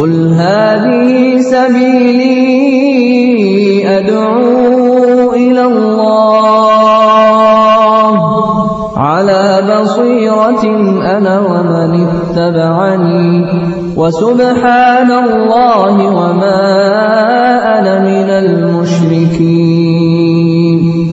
قل هذه سبيلي أدعو إلى الله على بصيرة أنا ومن اتبعني وسبحان الله وما أنا من المشركين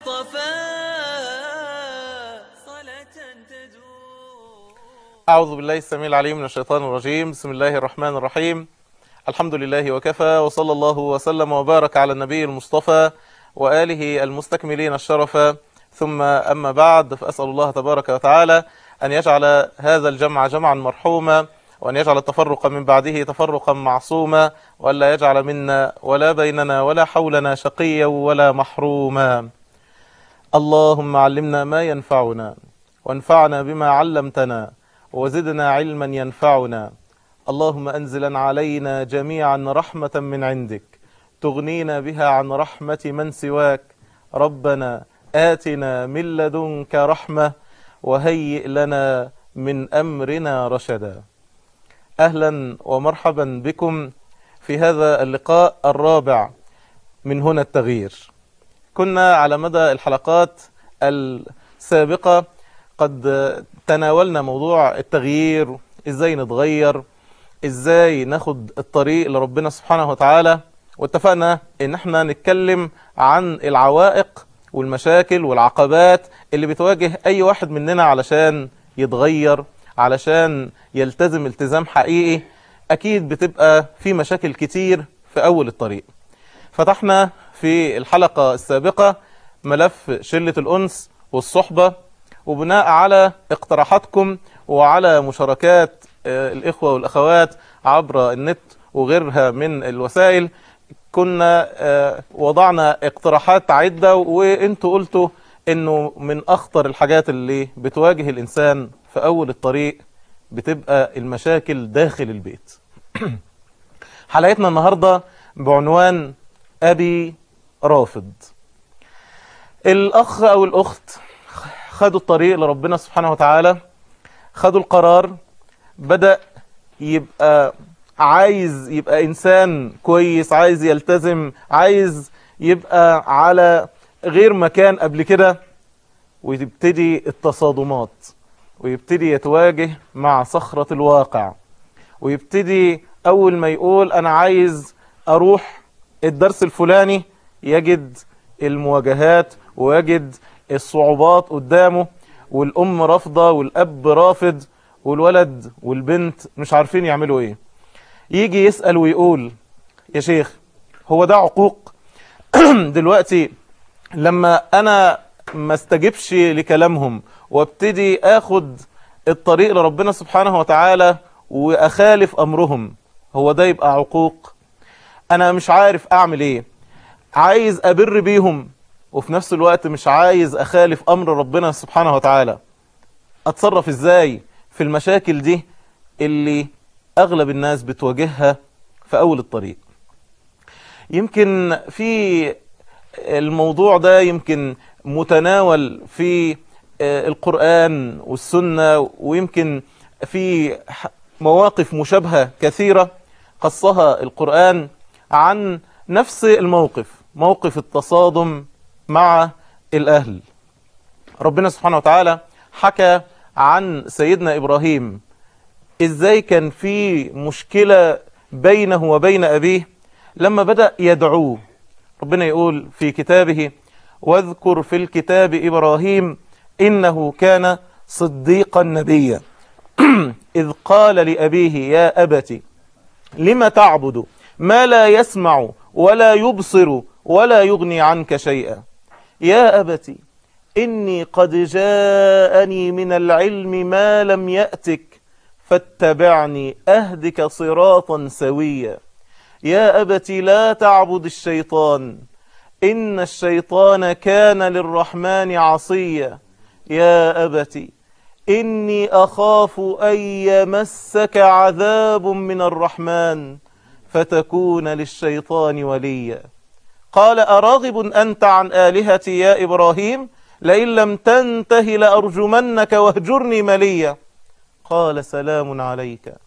أعوذ بالله السميع العليم من الشيطان الرجيم بسم الله الرحمن الرحيم الحمد لله وكفى وصلى الله وسلم وبارك على النبي المصطفى وآله المستكملين الشرف ثم أما بعد فأسأل الله تبارك وتعالى أن يجعل هذا الجمع جمعا مرحوما وأن يجعل التفرق من بعده تفرقا معصوما وألا يجعل منا ولا بيننا ولا حولنا شقيا ولا محروما اللهم علمنا ما ينفعنا وانفعنا بما علمتنا وزدنا علما ينفعنا اللهم أنزلا علينا جميعا رحمة من عندك تغنينا بها عن رحمة من سواك ربنا آتنا من لدنك رحمة وهيئ لنا من أمرنا رشدا أهلا ومرحبا بكم في هذا اللقاء الرابع من هنا التغيير كنا على مدى الحلقات السابقة قد تناولنا موضوع التغيير ازاي نتغير ازاي ناخد الطريق لربنا سبحانه وتعالى واتفقنا ان احنا نتكلم عن العوائق والمشاكل والعقبات اللي بتواجه اي واحد مننا علشان يتغير علشان يلتزم التزام حقيقي اكيد بتبقى في مشاكل كتير في اول الطريق فتحنا في الحلقة السابقة ملف شلة الأنس والصحبة وبناء على اقتراحاتكم وعلى مشاركات الإخوة والأخوات عبر النت وغيرها من الوسائل كنا وضعنا اقتراحات عدة وانتوا قلتوا انه من اخطر الحاجات اللي بتواجه الانسان في اول الطريق بتبقى المشاكل داخل البيت حلقتنا النهاردة بعنوان ابي رافض الاخ او الاخت خدوا الطريق لربنا سبحانه وتعالى خدوا القرار بدأ يبقى عايز يبقى إنسان كويس عايز يلتزم عايز يبقى على غير مكان قبل كده ويبتدي التصادمات ويبتدي يتواجه مع صخرة الواقع ويبتدي أول ما يقول أنا عايز أروح الدرس الفلاني يجد المواجهات ويجد الصعوبات قدامه والأم رافضة والأب رافض والولد والبنت مش عارفين يعملوا ايه يجي يسأل ويقول يا شيخ هو ده عقوق دلوقتي لما انا ما استجبش لكلامهم وابتدي اخد الطريق لربنا سبحانه وتعالى واخالف امرهم هو ده يبقى عقوق انا مش عارف اعمل ايه عايز ابر بيهم وفي نفس الوقت مش عايز اخالف امر ربنا سبحانه وتعالى اتصرف ازاي في المشاكل دي اللي اغلب الناس بتواجهها في اول الطريق يمكن في الموضوع ده يمكن متناول في القرآن والسنة ويمكن في مواقف مشابهة كثيرة قصها القرآن عن نفس الموقف موقف التصادم مع الأهل ربنا سبحانه وتعالى حكى عن سيدنا إبراهيم إزاي كان في مشكلة بينه وبين أبيه لما بدأ يدعوه ربنا يقول في كتابه واذكر في الكتاب إبراهيم إنه كان صديقا نبيا إذ قال لأبيه يا أبت لم تعبد ما لا يسمع ولا يبصر ولا يغني عنك شيئا يا أبت إني قد جاءني من العلم ما لم يأتك فاتبعني أهدك صراطا سويا يا أبت لا تعبد الشيطان إن الشيطان كان للرحمن عصيا يا أبت إني أخاف أن يمسك عذاب من الرحمن فتكون للشيطان وليا قال أراغب أنت عن آلهتي يا إبراهيم لئن لم تنته لأرجمنك واهجرني مليا قال سلام عليك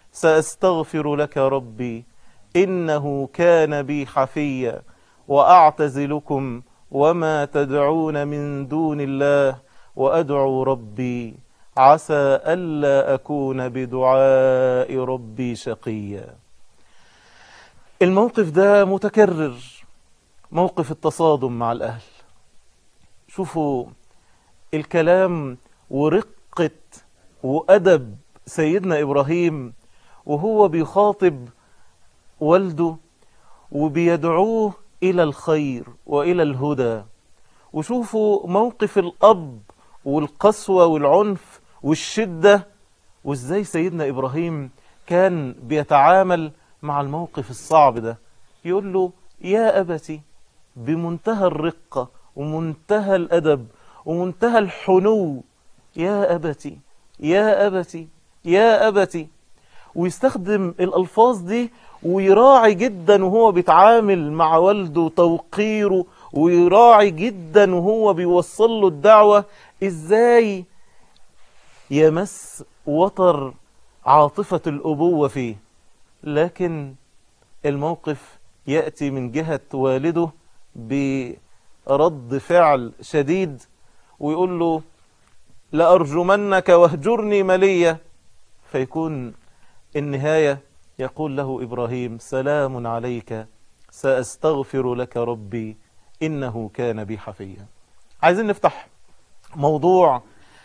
سأستغفر لك ربي إنه كان بي حفيا وأعتزلكم وما تدعون من دون الله وأدعو ربي عسى ألا أكون بدعاء ربي شقيا الموقف ده متكرر موقف التصادم مع الأهل شوفوا الكلام ورقة وأدب سيدنا إبراهيم وهو بيخاطب والده وبيدعوه إلى الخير وإلى الهدى وشوفوا موقف الأب والقسوة والعنف والشدة وإزاي سيدنا إبراهيم كان بيتعامل مع الموقف الصعب ده يقول له يا أبتي بمنتهى الرقة ومنتهى الأدب ومنتهى الحنو يا أبتي يا أبتي يا أبتي ويستخدم الألفاظ دي ويراعي جدا وهو بيتعامل مع والده توقيره ويراعي جدا وهو بيوصل له الدعوة ازاي يمس وتر عاطفة الأبوة فيه لكن الموقف يأتي من جهة والده برد فعل شديد ويقول له لأرجمنك واهجرني مليا فيكون النهاية يقول له إبراهيم سلام عليك سأستغفر لك ربي إنه كان بي حفيا عايزين نفتح موضوع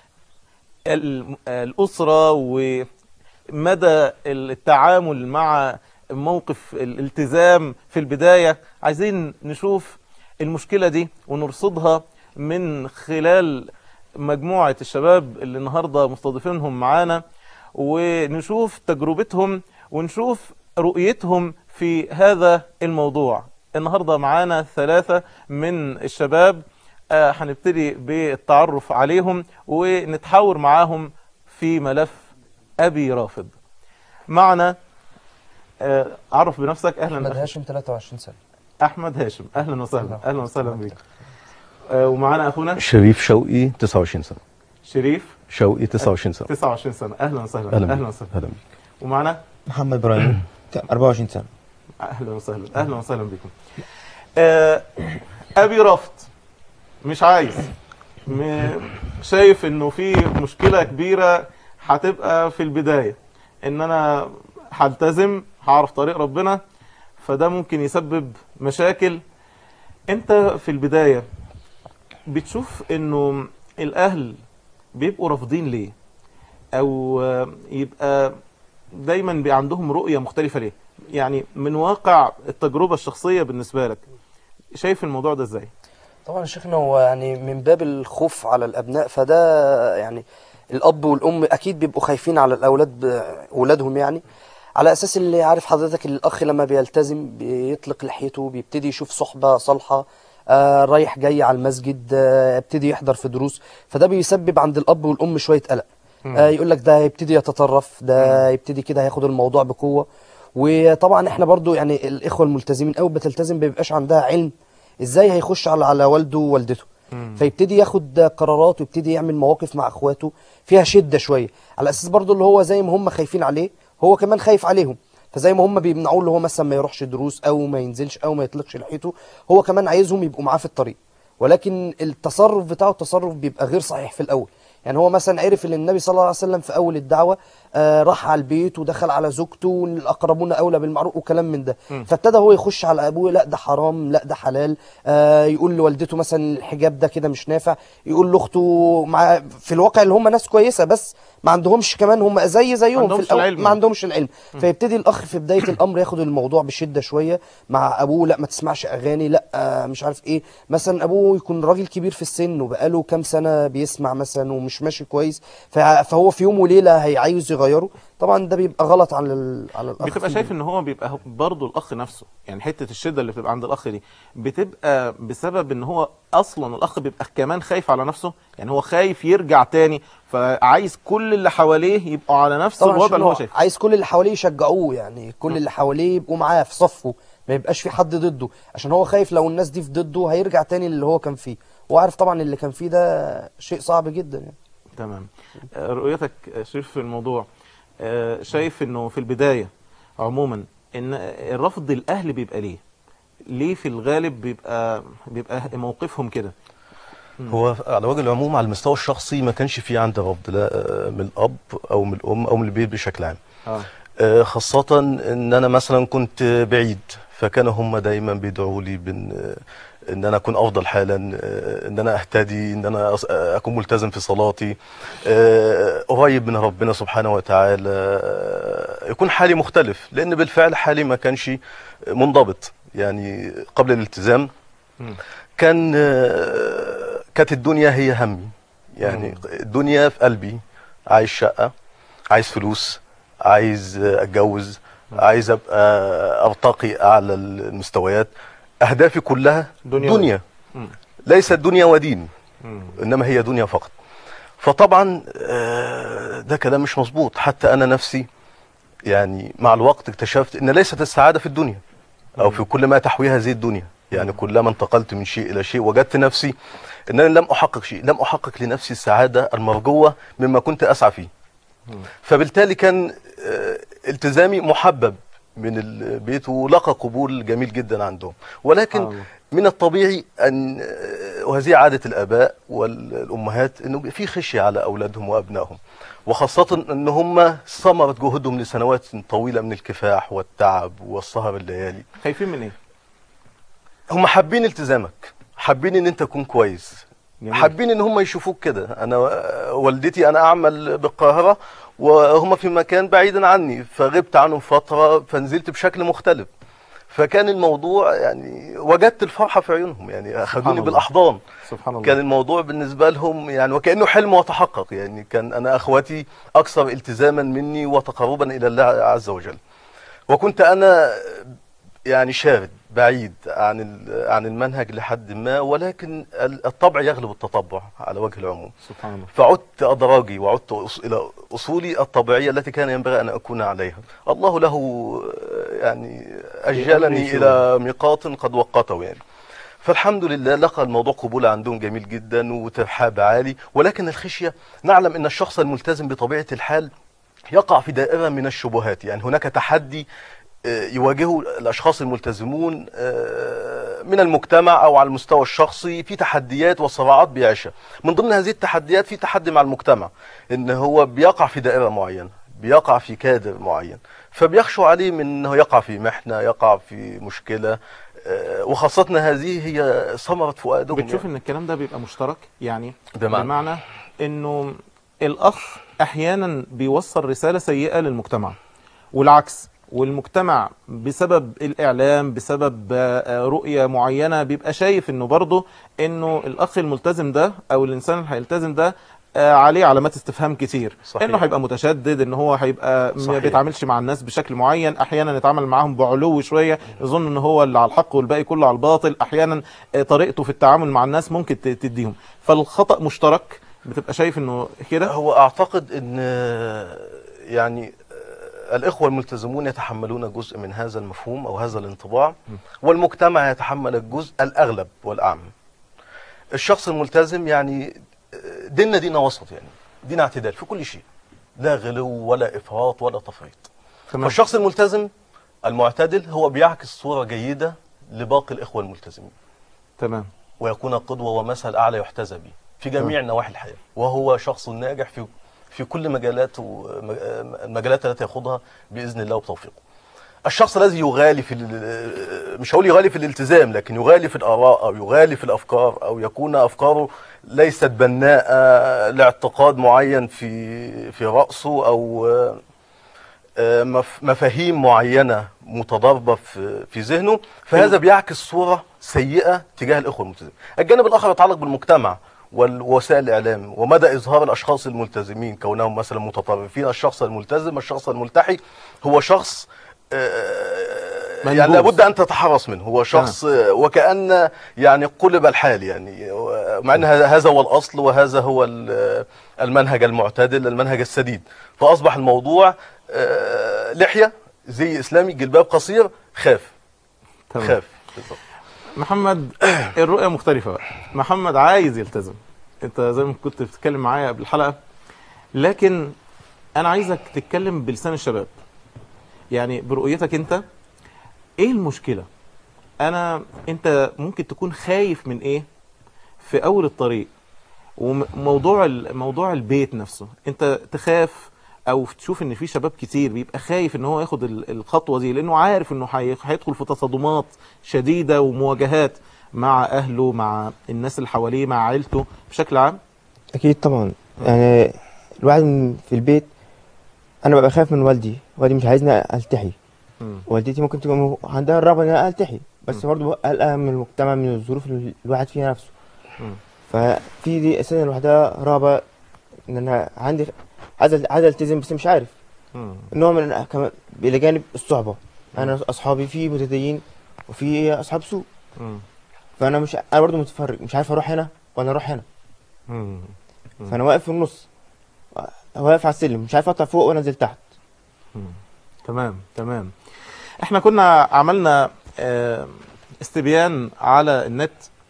الأسرة ومدى التعامل مع موقف الالتزام في البداية عايزين نشوف المشكلة دي ونرصدها من خلال مجموعة الشباب اللي النهاردة مستضيفينهم معانا ونشوف تجربتهم ونشوف رؤيتهم في هذا الموضوع النهاردة معانا ثلاثة من الشباب هنبتدي بالتعرف عليهم ونتحاور معاهم في ملف أبي رافض معنا عرف بنفسك أهلا احمد أخي. هاشم 23 سنه أحمد هاشم أهلا وسهلا أهلا وسهلا بك آه، ومعانا أخونا شريف شوقي 29 سنة شريف شوقي 29 سنة 29 سنة أهلا وسهلا أهلا أهلا بك. وسهلا أهلا بك ومعنا محمد ابراهيم 24 سنه اهلا وسهلا اهلا وسهلا بكم آه، ابي رفض مش عايز م- شايف انه في مشكله كبيره هتبقى في البدايه ان انا هلتزم هعرف طريق ربنا فده ممكن يسبب مشاكل انت في البدايه بتشوف انه الاهل بيبقوا رافضين ليه او آه، يبقى دايما بي عندهم رؤيه مختلفه ليه يعني من واقع التجربة الشخصية بالنسبة لك شايف الموضوع ده ازاي طبعا يا شيخنا هو يعني من باب الخوف على الابناء فده يعني الاب والام اكيد بيبقوا خايفين على الاولاد ب- اولادهم يعني على اساس اللي عارف حضرتك الاخ لما بيلتزم بيطلق لحيته بيبتدي يشوف صحبه صالحه آه رايح جاي على المسجد آه يبتدي يحضر في دروس فده بيسبب عند الاب والام شويه قلق آه يقول لك ده هيبتدي يتطرف ده يبتدي كده هياخد الموضوع بقوه وطبعا احنا برضو يعني الاخوه الملتزمين اول بتلتزم بيبقاش عندها علم ازاي هيخش على على والده ووالدته فيبتدي ياخد قرارات ويبتدي يعمل مواقف مع اخواته فيها شده شويه على اساس برضو اللي هو زي ما هم خايفين عليه هو كمان خايف عليهم فزي ما هم بيمنعوه اللي هو مثلا ما يروحش دروس او ما ينزلش او ما يطلقش لحيته هو كمان عايزهم يبقوا معاه في الطريق ولكن التصرف بتاعه تصرف بيبقى غير صحيح في الاول يعني هو مثلا عرف ان النبي صلى الله عليه وسلم في اول الدعوه آه راح على البيت ودخل على زوجته والاقربون اولى بالمعروف وكلام من ده فابتدى هو يخش على ابوه لا ده حرام لا ده حلال آه يقول لوالدته مثلا الحجاب ده كده مش نافع يقول لاخته مع في الواقع اللي هم ناس كويسه بس ما عندهمش كمان هم زي زيهم عندهمش في الأول العلم. ما عندهمش العلم فيبتدي الاخ في بدايه الامر ياخد الموضوع بشده شويه مع ابوه لا ما تسمعش اغاني لا آه، مش عارف ايه مثلا ابوه يكون راجل كبير في السن وبقاله كام سنه بيسمع مثلا ومش ماشي كويس فع- فهو في يوم وليله هي عايز يغيره طبعا ده بيبقى غلط على ال- على الاخ بتبقى في شايف ان هو بيبقى برضه الاخ نفسه يعني حتة الشدة اللي بتبقى عند الاخ دي بتبقى بسبب ان هو اصلا الاخ بيبقى كمان خايف على نفسه يعني هو خايف يرجع تاني فعايز كل اللي حواليه يبقوا على نفس طبعا الوضع عشان اللي هو شايفه عايز كل اللي حواليه يشجعوه يعني كل اللي حواليه يبقوا معاه في صفه ما يبقاش في حد ضده عشان هو خايف لو الناس دي في ضده هيرجع تاني اللي هو كان فيه وعارف طبعا اللي كان فيه ده شيء صعب جدا يعني تمام آه، رؤيتك آه، شريف في الموضوع آه، شايف انه في البدايه عموما ان الرفض الاهل بيبقى ليه ليه في الغالب بيبقى بيبقى موقفهم كده هو على وجه العموم على المستوى الشخصي ما كانش في عندي رفض لا آه، من الاب او من الام او من البيت بشكل عام اه آه، خاصة ان انا مثلا كنت بعيد فكانوا هم دايما بيدعوا لي بان آه، ان انا اكون افضل حالا آه، ان انا اهتدي ان انا أص- آه، اكون ملتزم في صلاتي آه، قريب من ربنا سبحانه وتعالى آه، يكون حالي مختلف لان بالفعل حالي ما كانش منضبط يعني قبل الالتزام مم. كان آه، كانت الدنيا هي همي يعني مم. الدنيا في قلبي عايز شقة عايز فلوس عايز آه، اتجوز عايز ابقى ارتقي اعلى المستويات اهدافي كلها دنيا دنيا, دنيا. مم. ليست دنيا ودين مم. انما هي دنيا فقط فطبعا آه، ده كلام مش مظبوط حتى انا نفسي يعني مع الوقت اكتشفت ان ليست السعاده في الدنيا او في كل ما تحويها هذه الدنيا يعني كلما انتقلت من شيء الى شيء وجدت نفسي ان انا لم احقق شيء لم احقق لنفسي السعاده المرجوه مما كنت اسعى فيه فبالتالي كان آه، التزامي محبب من البيت ولقى قبول جميل جدا عندهم سبحان ولكن الله. من الطبيعي ان آه، وهذه عاده الاباء والامهات انه بيبقى في خشيه على اولادهم وابنائهم وخاصه ان هم ثمره جهودهم لسنوات طويله من الكفاح والتعب والسهر الليالي خايفين من ايه هم حابين التزامك حابين ان انت تكون كويس جميل. حابين ان هم يشوفوك كده انا والدتي انا اعمل بالقاهره وهم في مكان بعيدا عني فغبت عنهم فتره فنزلت بشكل مختلف فكان الموضوع يعني وجدت الفرحه في عيونهم يعني اخذوني الله. بالاحضان سبحان الله كان الموضوع بالنسبه لهم يعني وكانه حلم وتحقق يعني كان انا اخواتي اكثر التزاما مني وتقربا الى الله عز وجل وكنت انا يعني شارد بعيد عن ال- عن المنهج لحد ما ولكن ال- الطبع يغلب التطبع على وجه العموم سبحان الله فعدت أدراجي وعدت أص- إلى أصولي الطبيعية التي كان ينبغي أن أكون عليها الله له آه، يعني أجلني يشاء. إلى ميقات قد وقته يعني فالحمد لله لقى الموضوع قبول عندهم جميل جدا وترحاب عالي ولكن الخشية نعلم أن الشخص الملتزم بطبيعة الحال يقع في دائرة من الشبهات يعني هناك تحدي آه، يواجهه الأشخاص الملتزمون آه، من المجتمع أو على المستوى الشخصي في تحديات وصراعات بيعيشها من ضمن هذه التحديات في تحدي مع المجتمع إن هو بيقع في دائرة معينة بيقع في كادر معين فبيخشوا عليه من أنه يقع في محنة يقع في مشكلة آه، وخاصة هذه هي ثمرة فؤادهم بتشوف يعني. ان الكلام ده بيبقى مشترك يعني بمعنى؟ بمعنى انه الاخ احيانا بيوصل رساله سيئه للمجتمع والعكس والمجتمع بسبب الاعلام بسبب آه، رؤيه معينه بيبقى شايف انه برضه انه الاخ الملتزم ده او الانسان اللي هيلتزم ده آه، عليه علامات استفهام كتير صحيح. انه هيبقى متشدد ان هو هيبقى ما صحيح. بيتعاملش مع الناس بشكل معين احيانا يتعامل معاهم بعلو شويه يظن ان هو اللي على الحق والباقي كله على الباطل احيانا آه، طريقته في التعامل مع الناس ممكن ت- تديهم فالخطا مشترك بتبقى شايف انه كده هو اعتقد ان آه، يعني آه، الاخوه الملتزمون يتحملون جزء من هذا المفهوم او هذا الانطباع والمجتمع يتحمل الجزء الاغلب والاعم الشخص الملتزم يعني آه، ديننا دين وسط يعني دين اعتدال في كل شيء لا غلو ولا افراط ولا تفريط تمام فالشخص الملتزم المعتدل هو بيعكس صوره جيده لباقي الاخوه الملتزمين تمام ويكون قدوة ومثل أعلى يحتذى به في جميع نواحي الحياة وهو شخص ناجح في في كل مجالات المجالات التي يخوضها بإذن الله وبتوفيقه الشخص الذي يغالي في ال- مش هقول يغالي في الالتزام لكن يغالي في الآراء أو يغالي في الأفكار أو يكون أفكاره ليست بناءة لاعتقاد معين في في رأسه أو آه، مف- مفاهيم معينة متضاربة في في ذهنه فهذا بيعكس صورة سيئة تجاه الإخوة الملتزمين الجانب الآخر يتعلق بالمجتمع ووسائل الإعلام ومدى إظهار الأشخاص الملتزمين كونهم مثلا متطرفين الشخص الملتزم الشخص الملتحي هو شخص آه، يعني منبوذ. لابد أن تتحرص منه هو شخص آه، وكأن يعني قلب الحال يعني مع أن هذا هذا هو الأصل وهذا هو ال- المنهج المعتدل المنهج السديد فأصبح الموضوع آه، لحية زي إسلامي جلباب قصير خاف تمام خاف بالظبط محمد الرؤيه مختلفه بقى محمد عايز يلتزم انت زي ما كنت بتتكلم معايا قبل الحلقه لكن انا عايزك تتكلم بلسان الشباب يعني برؤيتك انت ايه المشكله انا انت ممكن تكون خايف من ايه في اول الطريق وموضوع ال- موضوع البيت نفسه انت تخاف او تشوف ان في شباب كتير بيبقى خايف ان هو ياخد ال- الخطوه دي لانه عارف انه هي- هيدخل في تصادمات شديده ومواجهات مع اهله مع الناس اللي حواليه مع عيلته بشكل عام اكيد طبعا يعني الواحد من- في البيت انا ببقى خايف من والدي والدي مش عايزني التحي مم. والدتي ممكن تكون عندها الرغبه ان انا التحي بس مم. برضه قلقان من المجتمع من الظروف اللي الواحد فيها نفسه مم. ففي دي اساسا لوحدها رهبه ان انا عندي عايز عايز التزم بس مش عارف مم. نوع من كمان الى جانب الصحبه انا اصحابي في متدين وفي اصحاب سوء مم. فانا مش انا برضه متفرج مش عارف اروح هنا ولا اروح هنا مم. مم. فانا واقف في النص واقف على السلم مش عارف اطلع فوق ولا انزل تحت تمام تمام احنا كنا عملنا آه، استبيان على النت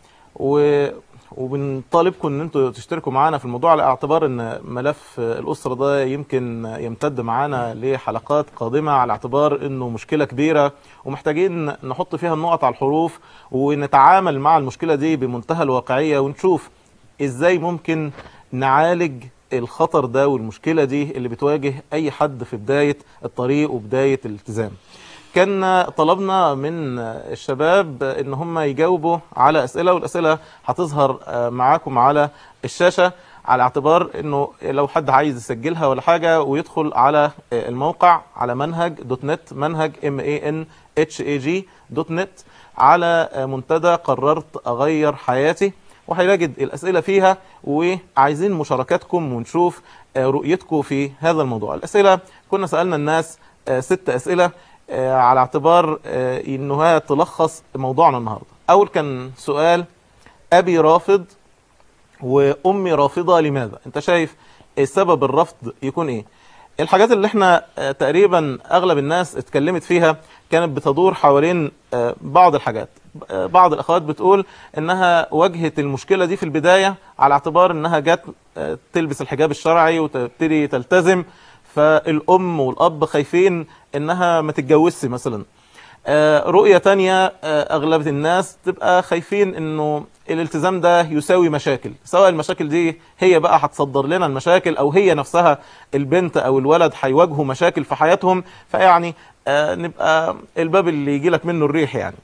و وبنطالبكم ان انتوا تشتركوا معانا في الموضوع على اعتبار ان ملف الاسره ده يمكن يمتد معانا لحلقات قادمه على اعتبار انه مشكله كبيره ومحتاجين نحط فيها النقط على الحروف ونتعامل مع المشكله دي بمنتهى الواقعيه ونشوف ازاي ممكن نعالج الخطر ده والمشكله دي اللي بتواجه اي حد في بدايه الطريق وبدايه الالتزام. كان طلبنا من الشباب ان هم يجاوبوا على اسئله والاسئله هتظهر آه، معاكم على الشاشه على اعتبار انه لو حد عايز يسجلها ولا حاجه ويدخل على آه، الموقع على منهج دوت نت منهج ام اي ان اتش اي جي دوت نت على آه، منتدى قررت اغير حياتي وهيجد الاسئله فيها وعايزين مشاركاتكم ونشوف آه، رؤيتكم في هذا الموضوع الاسئله كنا سالنا الناس آه، ست اسئله آه، على اعتبار آه، انها تلخص موضوعنا النهارده اول كان سؤال ابي رافض وامي رافضه لماذا انت شايف سبب الرفض يكون ايه الحاجات اللي احنا آه، تقريبا اغلب الناس اتكلمت فيها كانت بتدور حوالين آه، بعض الحاجات آه، بعض الاخوات بتقول انها واجهت المشكله دي في البدايه على اعتبار انها جت آه، تلبس الحجاب الشرعي وتبتدي تلتزم فالام والاب خايفين انها ما تتجوزش مثلا آه، رؤية تانية آه، أغلب الناس تبقى خايفين إنه الالتزام ده يساوي مشاكل سواء المشاكل دي هي بقى هتصدر لنا المشاكل أو هي نفسها البنت أو الولد هيواجهوا مشاكل في حياتهم فيعني آه، نبقى الباب اللي يجي لك منه الريح يعني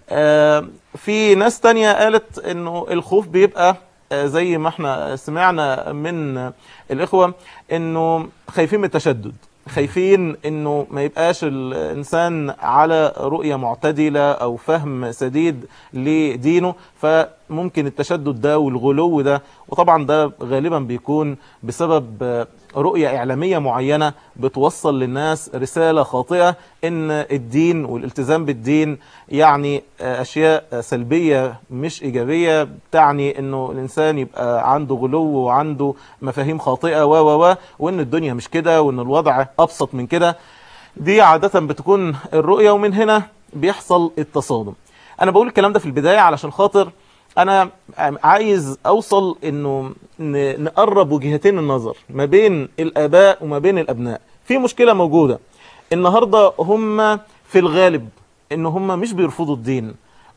آه، في ناس تانية قالت إنه الخوف بيبقى آه، زي ما احنا سمعنا من آه، الإخوة إنه خايفين من التشدد خايفين انه ما يبقاش الانسان على رؤية معتدلة او فهم سديد لدينه فممكن التشدد ده والغلو ده وطبعا ده غالبا بيكون بسبب آه، رؤية اعلامية معينة بتوصل للناس رسالة خاطئة ان الدين والالتزام بالدين يعني آه، اشياء آه، سلبية مش ايجابية تعني انه الانسان يبقى عنده غلو وعنده مفاهيم خاطئة و و و وان الدنيا مش كده وان الوضع ابسط من كده دي عادة بتكون الرؤية ومن هنا بيحصل التصادم انا بقول الكلام ده في البداية علشان خاطر انا عايز اوصل انه ن- نقرب وجهتين النظر ما بين الاباء وما بين الابناء في مشكلة موجودة النهاردة هم في الغالب ان هم مش بيرفضوا الدين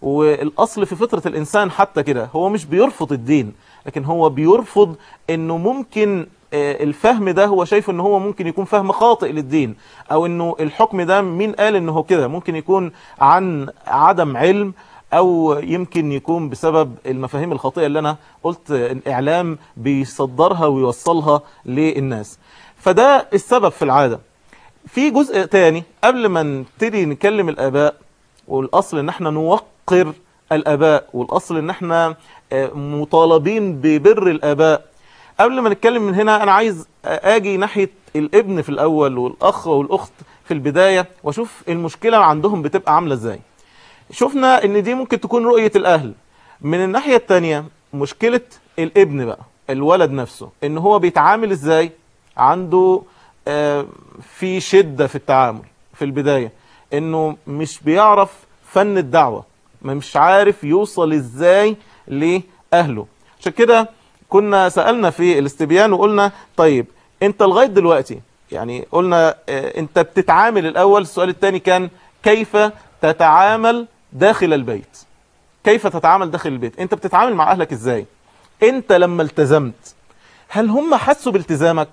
والاصل في فطرة الانسان حتى كده هو مش بيرفض الدين لكن هو بيرفض انه ممكن آه، الفهم ده هو شايف ان هو ممكن يكون فهم خاطئ للدين او انه الحكم ده مين قال انه هو كده ممكن يكون عن عدم علم او يمكن يكون بسبب المفاهيم الخاطئة اللي انا قلت آه، الاعلام بيصدرها ويوصلها للناس فده السبب في العادة في جزء تاني قبل ما نبتدي نكلم الاباء والاصل ان احنا نوقر الاباء والاصل ان احنا آه، مطالبين ببر الاباء قبل ما نتكلم من هنا انا عايز اجي ناحيه الابن في الاول والاخ والاخت في البدايه واشوف المشكله عندهم بتبقى عامله ازاي شفنا ان دي ممكن تكون رؤيه الاهل من الناحيه التانية مشكله الابن بقى الولد نفسه ان هو بيتعامل ازاي عنده آه، في شده في التعامل في البدايه انه مش بيعرف فن الدعوه ما مش عارف يوصل ازاي لاهله عشان كده كنا سالنا في الاستبيان وقلنا طيب انت لغايه دلوقتي يعني قلنا آه، انت بتتعامل الاول السؤال الثاني كان كيف تتعامل داخل البيت كيف تتعامل داخل البيت انت بتتعامل مع اهلك ازاي انت لما التزمت هل هم حسوا بالتزامك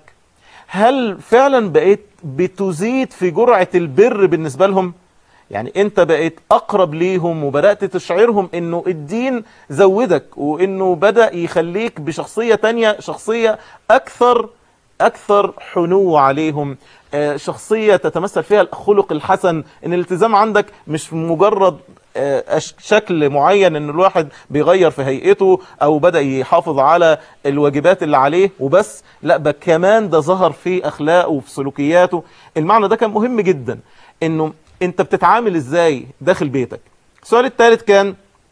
هل فعلا بقيت بتزيد في جرعة البر بالنسبة لهم يعني انت بقيت اقرب ليهم وبدأت تشعرهم انه الدين زودك وانه بدأ يخليك بشخصية تانية شخصية اكثر اكثر حنو عليهم آه، شخصية تتمثل فيها الخلق الحسن ان الالتزام عندك مش مجرد آه، أش- شكل معين ان الواحد بيغير في هيئته او بدأ يحافظ على الواجبات اللي عليه وبس لا بل كمان ده ظهر في اخلاقه وفي سلوكياته المعنى ده كان مهم جدا انه انت بتتعامل ازاي داخل بيتك السؤال الثالث كان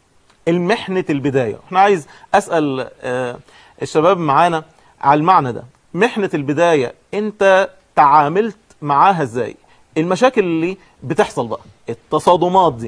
المحنة البداية احنا عايز اسأل آه، الشباب معانا على المعنى ده محنة البداية انت تعاملت معاها ازاي المشاكل اللي بتحصل بقى التصادمات دي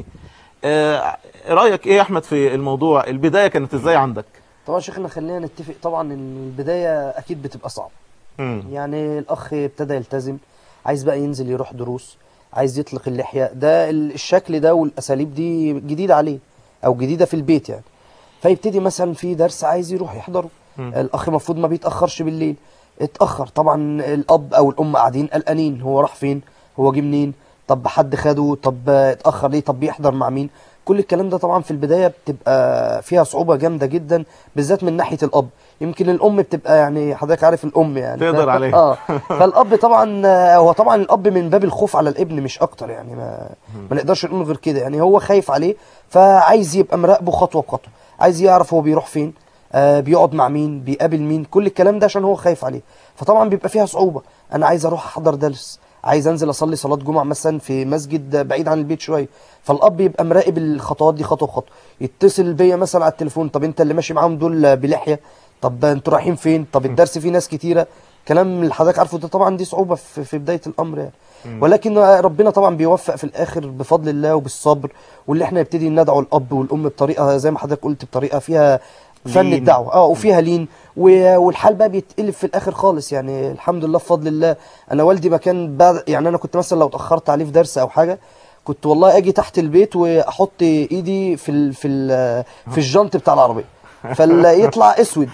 آه، رأيك ايه يا احمد في الموضوع البداية كانت ازاي عندك طبعا شيخنا خلينا نتفق طبعا ان البدايه اكيد بتبقى صعبه مم. يعني الاخ ابتدى يلتزم عايز بقى ينزل يروح دروس عايز يطلق اللحيه ده ال- الشكل ده والاساليب دي جديده عليه او جديده في البيت يعني فيبتدي مثلا في درس عايز يروح يحضره مم. الاخ المفروض ما بيتاخرش بالليل اتاخر طبعا الاب او الام قاعدين قلقانين هو راح فين هو جه منين طب حد خده طب اتاخر ليه طب بيحضر مع مين كل الكلام ده طبعا في البدايه بتبقى فيها صعوبه جامده جدا بالذات من ناحيه الاب يمكن الام بتبقى يعني حضرتك عارف الام يعني تقدر عليها. اه فالاب طبعا آه، هو طبعا الاب من باب الخوف على الابن مش اكتر يعني ما ما نقدرش نقول غير كده يعني هو خايف عليه فعايز يبقى مراقبه خطوه بخطوه عايز يعرف هو بيروح فين آه بيقعد مع مين بيقابل مين كل الكلام ده عشان هو خايف عليه فطبعا بيبقى فيها صعوبه انا عايز اروح احضر درس عايز انزل اصلي صلاه جمعه مثلا في مسجد بعيد عن البيت شويه فالاب يبقى مراقب الخطوات دي خطوه بخطوه يتصل بيا مثلا على التليفون طب انت اللي ماشي معاهم دول بلحيه طب انتوا رايحين فين طب الدرس فيه ناس كتيره كلام اللي حضرتك عارفه ده طبعا دي صعوبه في, في بدايه الامر يعني ولكن ربنا طبعا بيوفق في الاخر بفضل الله وبالصبر واللي احنا نبتدي ندعو الاب والام بطريقه زي ما حضرتك قلت بطريقه فيها فن لين. الدعوه اه وفيها لين و- والحال بقى بيتقلب في الاخر خالص يعني الحمد لله بفضل الله انا والدي ما كان بعد يعني انا كنت مثلا لو اتاخرت عليه في درس او حاجه كنت والله اجي تحت البيت واحط ايدي في ال في ال في الجنط بتاع العربيه فيطلع اسود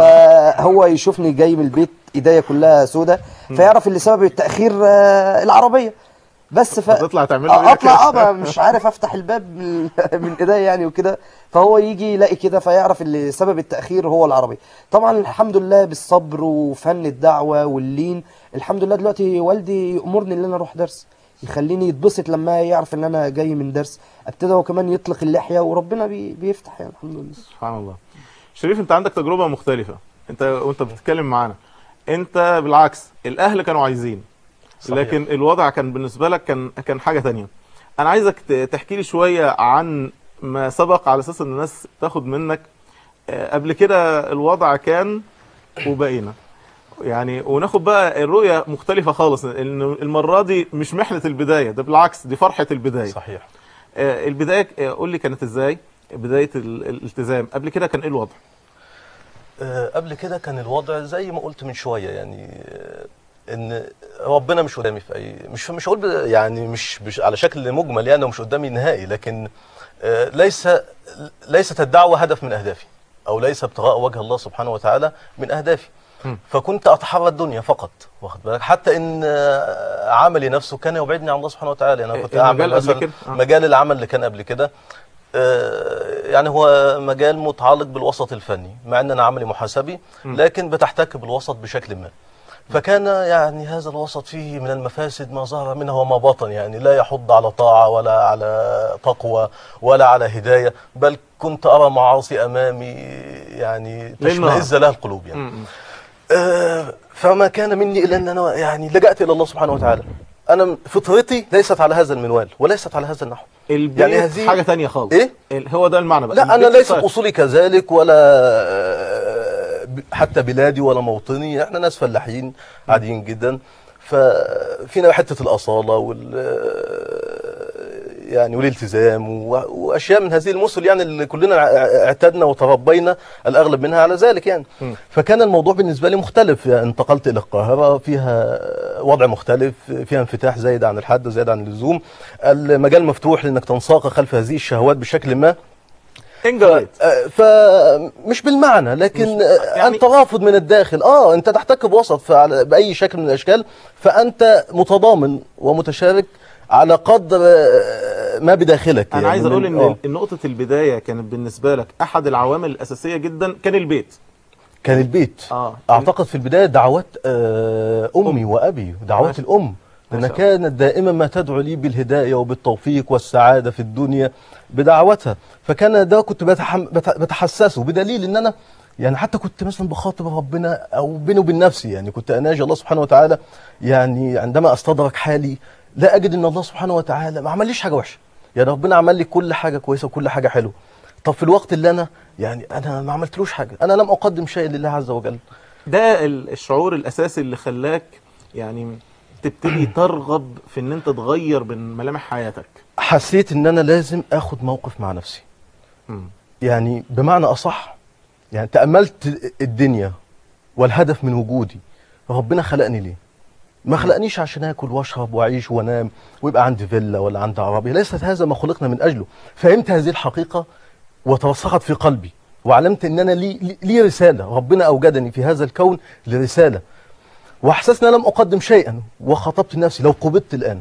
فهو يشوفني جاي من البيت ايديا كلها سودة فيعرف اللي سبب التاخير آه، العربيه بس ف... فتطلع تعمل له آه، إيه اطلع كده؟ اه بقى مش عارف افتح الباب من, من ايديا يعني وكده فهو يجي يلاقي كده فيعرف اللي سبب التاخير هو العربيه طبعا الحمد لله بالصبر وفن الدعوه واللين الحمد لله دلوقتي والدي يامرني ان انا اروح درس يخليني يتبسط لما يعرف ان انا جاي من درس ابتدى هو كمان يطلق اللحيه وربنا بي بيفتح يعني الحمد لله سبحان الله شريف انت عندك تجربة مختلفة انت وانت بتتكلم معانا انت بالعكس الاهل كانوا عايزين صحيح. لكن الوضع كان بالنسبة لك كان كان حاجة تانية انا عايزك ت- تحكي لي شوية عن ما سبق على اساس ان الناس تاخد منك آه، قبل كده الوضع كان وبقينا يعني وناخد بقى الرؤية مختلفة خالص ان المرة دي مش محنة البداية ده بالعكس دي فرحة البداية صحيح آه، البداية آه، قول لي كانت ازاي بداية ال- الالتزام قبل كده كان ايه الوضع آه، قبل كده كان الوضع زي ما قلت من شويه يعني آه، ان ربنا مش قدامي في اي مش مش هقول ب- يعني مش, مش على شكل مجمل يعني ومش قدامي نهائي لكن آه، ليس ليست الدعوه هدف من اهدافي او ليس ابتغاء وجه الله سبحانه وتعالى من اهدافي مم. فكنت اتحرى الدنيا فقط واخد بالك حتى ان آه، عملي نفسه كان يبعدني عن الله سبحانه وتعالى يعني انا كنت المجال اعمل قبل مثلا كده؟ آه. مجال العمل اللي كان قبل كده آه، يعني هو مجال متعلق بالوسط الفني مع ان انا عملي محاسبي لكن بتحتك بالوسط بشكل ما فكان يعني هذا الوسط فيه من المفاسد ما ظهر منها وما بطن يعني لا يحض على طاعة ولا على تقوى ولا على هداية بل كنت أرى معاصي أمامي يعني ليل نهار. تشمئز لها القلوب يعني م- م. آه، فما كان مني الا ان انا يعني لجأت الى الله سبحانه وتعالى انا فطرتي ليست على هذا المنوال وليست على هذا النحو البيت يعني هذه- حاجة تانية خالص إيه؟ ال- هو ده المعنى بقى لا انا البيت ليست ستايل. اصولي كذلك ولا آه، ب- حتى بلادي ولا موطني احنا ناس فلاحين عاديين جدا ففينا حته الاصاله وال يعني والالتزام و- واشياء من هذه المثل يعني اللي كلنا ع- اعتدنا وتربينا الاغلب منها على ذلك يعني فكان الموضوع بالنسبه لي مختلف يعني انتقلت الى القاهره فيها وضع مختلف فيها انفتاح زايد عن الحد زايد عن اللزوم المجال مفتوح لانك تنساق خلف هذه الشهوات بشكل ما انجلد آه، فمش بالمعنى لكن آه، يعني- انت رافض من الداخل اه انت تحتك بوسط فعلى باي شكل من الاشكال فانت متضامن ومتشارك على قدر آه، ما بداخلك انا يعني عايز من- اقول ان آه. نقطه البدايه كانت بالنسبه لك احد العوامل الاساسيه جدا كان البيت كان البيت اه اعتقد في البدايه دعوات آه، امي وابي دعوات ماشي. الام ما لانها شاء كانت دائما ما تدعو لي بالهدايه وبالتوفيق والسعاده في الدنيا بدعوتها فكان ده كنت بتحم... بت- بتحسسه بدليل ان انا يعني حتى كنت مثلا بخاطب ربنا او بيني وبين نفسي يعني كنت اناجي الله سبحانه وتعالى يعني عندما استدرك حالي لا اجد ان الله سبحانه وتعالى ما عمليش حاجه وحشه يعني ربنا عمل لي كل حاجه كويسه وكل حاجه حلوه طب في الوقت اللي انا يعني انا ما عملتلوش حاجه انا لم اقدم شيء لله عز وجل ده ال- الشعور الاساسي اللي خلاك يعني تبتدي ترغب في ان انت تغير من ملامح حياتك حسيت ان انا لازم اخد موقف مع نفسي مم. يعني بمعنى اصح يعني تاملت الدنيا والهدف من وجودي ربنا خلقني ليه ما خلقنيش عشان اكل واشرب واعيش وانام ويبقى عندي فيلا ولا عندي عربيه ليست هذا ما خلقنا من اجله فهمت هذه الحقيقه وترسخت في قلبي وعلمت ان انا لي, لي- لي رساله ربنا اوجدني في هذا الكون لرساله واحسست ان انا لم اقدم شيئا وخاطبت نفسي لو قبضت الان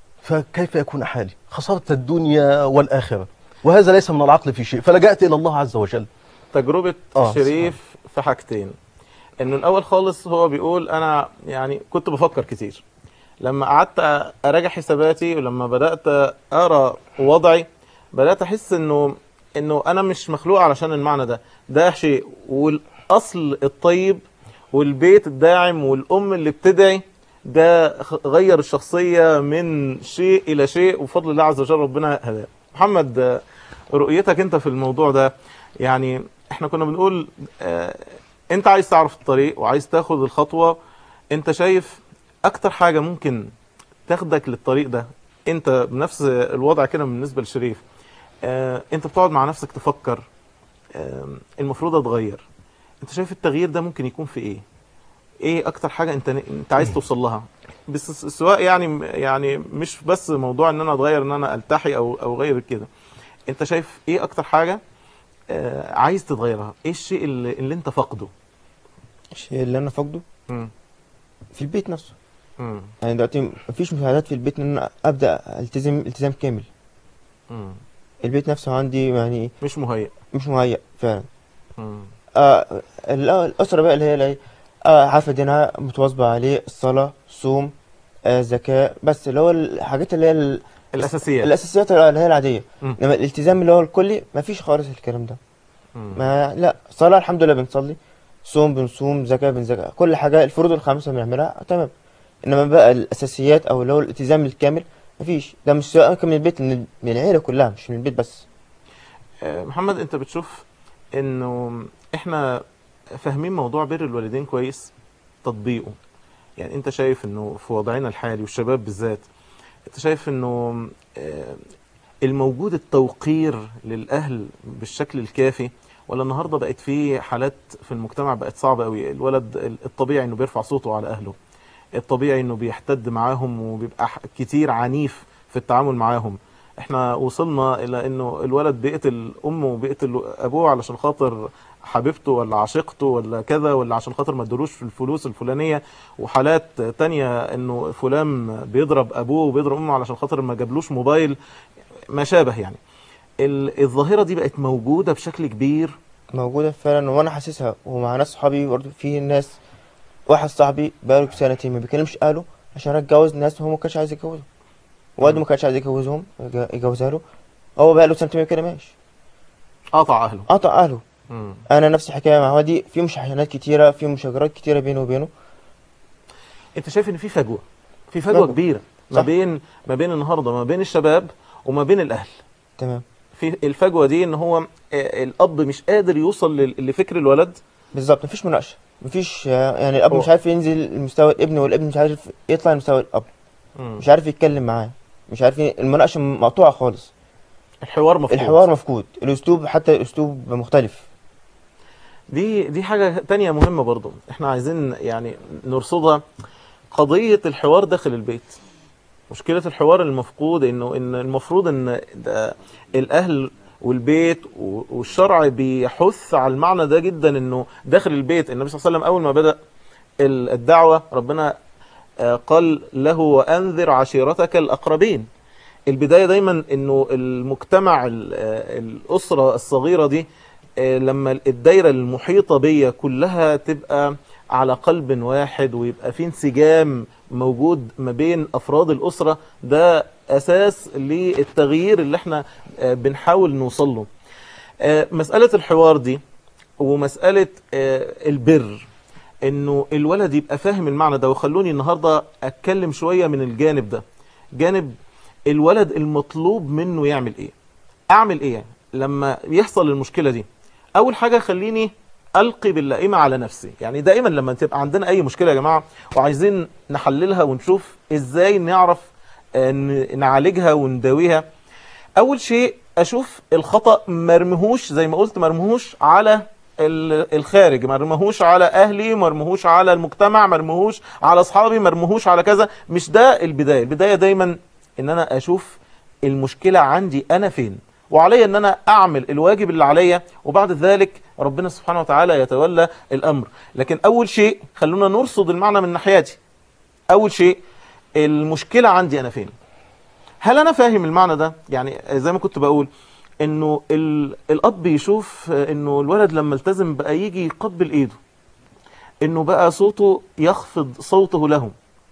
فكيف يكون حالي خسرت الدنيا والاخره وهذا ليس من العقل في شيء فلجأت الى الله عز وجل تجربه آه، شريف في حاجتين انه الاول خالص هو بيقول انا يعني كنت بفكر كتير لما قعدت اراجع حساباتي ولما بدات ارى وضعي بدات احس انه انه انا مش مخلوق علشان المعنى ده ده شيء والاصل الطيب والبيت الداعم والام اللي بتدعي ده خ- غير الشخصيه من شيء الى شيء وبفضل الله عز وجل ربنا هداه محمد آه، رؤيتك انت في الموضوع ده يعني احنا كنا بنقول آه، انت عايز تعرف الطريق وعايز تاخد الخطوه انت شايف اكتر حاجه ممكن تاخدك للطريق ده انت بنفس الوضع كده بالنسبه لشريف آه، انت بتقعد مع نفسك تفكر آه، المفروض اتغير انت شايف التغيير ده ممكن يكون في ايه ايه اكتر حاجه انت انت عايز توصل لها بس سواء يعني يعني مش بس موضوع ان انا اتغير ان انا التحي او او غير كده انت شايف ايه اكتر حاجه آه، عايز تتغيرها ايه الشيء اللي, اللي انت فاقده الشيء اللي انا فاقده مم. في البيت نفسه مم. يعني دلوقتي مفيش مساعدات في البيت ان انا ابدا التزم التزام كامل مم. البيت نفسه عندي يعني مش مهيئ مش مهيأ فعلا مم. آه ال- الأسرة بقى اللي هي اللي هي آه عارفة دينها متواظبة عليه الصلاة صوم آه زكاة بس اللي هو الحاجات اللي هي ال- الاساسيات الأساسيات اللي هي العادية مم. إنما الالتزام اللي هو الكلي مفيش خالص الكلام ده مم. ما لا صلاة الحمد لله بنصلي صوم بنصوم زكاة بنزكاة كل حاجة الفروض الخمسة بنعملها تمام إنما بقى الأساسيات أو اللي هو الالتزام الكامل مفيش ده مش سواء كان من البيت من من العيلة كلها مش من البيت بس آه، محمد انت بتشوف انه احنا فاهمين موضوع بر الوالدين كويس تطبيقه يعني انت شايف انه في وضعنا الحالي والشباب بالذات انت شايف انه آه، الموجود التوقير للاهل بالشكل الكافي ولا النهارده بقت في حالات في المجتمع بقت صعبه قوي الولد الطبيعي انه بيرفع صوته على اهله الطبيعي انه بيحتد معاهم وبيبقى ح- كتير عنيف في التعامل معاهم احنا وصلنا الى انه الولد بيقتل امه وبيقتل ابوه علشان خاطر حبيبته ولا عشيقته ولا كذا ولا عشان خاطر ما ادالوش في الفلوس الفلانيه وحالات تانية انه فلان بيضرب ابوه وبيضرب امه علشان خاطر ما جابلوش موبايل ما شابه يعني ال- الظاهره دي بقت موجوده بشكل كبير موجودة فعلا وانا حاسسها ومع ناس صحابي برضه في ناس واحد صاحبي بقاله سنتين ما بيكلمش اهله عشان اتجوز ناس هو ما كانش عايز يتجوزهم والده ما كانش عايز يجوزهم يج- يجوزها له هو بقاله سنتين ما بيكلمهاش قطع اهله قطع اهله مم. انا نفس الحكايه مع والدي في مشاحنات كتيره في مشاجرات كتيره بينه وبينه انت شايف ان في فجوه في فجوه فجوة. كبيره ما صح. بين ما بين النهارده ما بين الشباب وما بين الاهل تمام في الفجوه دي ان هو آه، الاب مش قادر يوصل لل- لفكر الولد بالظبط مفيش مناقشه مفيش يعني الاب هو- مش عارف ينزل لمستوى الابن والابن مش عارف يطلع لمستوى الاب مم. مش عارف يتكلم معاه مش عارفين المناقشه مقطوعه خالص الحوار مفقود الحوار مفقود الاسلوب حتى الاسلوب مختلف دي دي حاجة تانية مهمة برضو احنا عايزين يعني نرصدها قضية الحوار داخل البيت مشكلة الحوار المفقود انه ان المفروض ان ده الاهل والبيت و- والشرع بيحث على المعنى ده جدا انه داخل البيت النبي صلى الله عليه وسلم اول ما بدأ ال- الدعوة ربنا آه، قال له وانذر عشيرتك الاقربين البداية دايما انه المجتمع ال- آه، الاسرة الصغيرة دي آه، لما الدايرة المحيطة بيا كلها تبقى على قلب واحد ويبقى في انسجام موجود ما بين افراد الاسرة ده اساس للتغيير اللي احنا آه، بنحاول نوصل له آه، مسألة الحوار دي ومسألة آه، البر انه الولد يبقى فاهم المعنى ده وخلوني النهاردة اتكلم شوية من الجانب ده جانب الولد المطلوب منه يعمل ايه اعمل ايه يعني لما يحصل المشكلة دي اول حاجة خليني القي باللائمة على نفسي يعني دائما لما تبقى عندنا اي مشكلة يا جماعة وعايزين نحللها ونشوف ازاي نعرف آه، ن- نعالجها ونداويها اول شيء اشوف الخطأ مرمهوش زي ما قلت مرمهوش على ال- الخارج مرمهوش على اهلي مرمهوش على المجتمع مرمهوش على اصحابي مرمهوش على كذا مش ده البداية البداية دايما ان انا اشوف المشكلة عندي انا فين وعلي ان انا اعمل الواجب اللي عليا وبعد ذلك ربنا سبحانه وتعالى يتولى الامر لكن اول شيء خلونا نرصد المعنى من ناحيتي اول شيء المشكلة عندي انا فين هل انا فاهم المعنى ده يعني زي ما كنت بقول انه ال... الاب يشوف انه الولد لما التزم بقى يجي يقبل ايده انه بقى صوته يخفض صوته لهم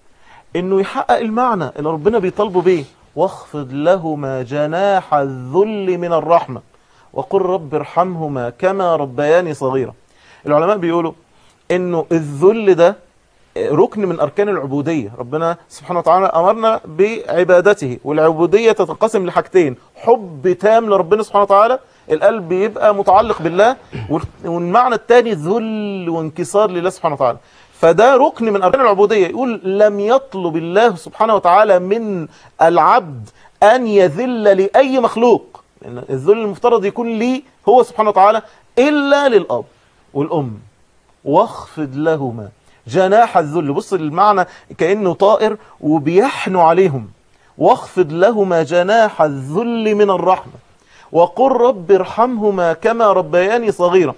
انه يحقق المعنى اللي ربنا بيطالبه بيه واخفض لهما جناح الذل من الرحمة وقل رب ارحمهما كما ربياني صغيرا العلماء بيقولوا انه الذل ده ركن من أركان العبودية ربنا سبحانه وتعالى أمرنا بعبادته والعبودية تتقسم لحاجتين حب تام لربنا سبحانه وتعالى القلب يبقى متعلق بالله والمعنى الثاني ذل وانكسار لله سبحانه وتعالى فده ركن من أركان العبودية يقول لم يطلب الله سبحانه وتعالى من العبد أن يذل لأي مخلوق لأن الذل المفترض يكون لي هو سبحانه وتعالى إلا للأب والأم واخفض لهما جناح الذل بص المعنى كأنه طائر وبيحنوا عليهم واخفض لهما جناح الذل من الرحمة وقل رب ارحمهما كما ربياني صغيرا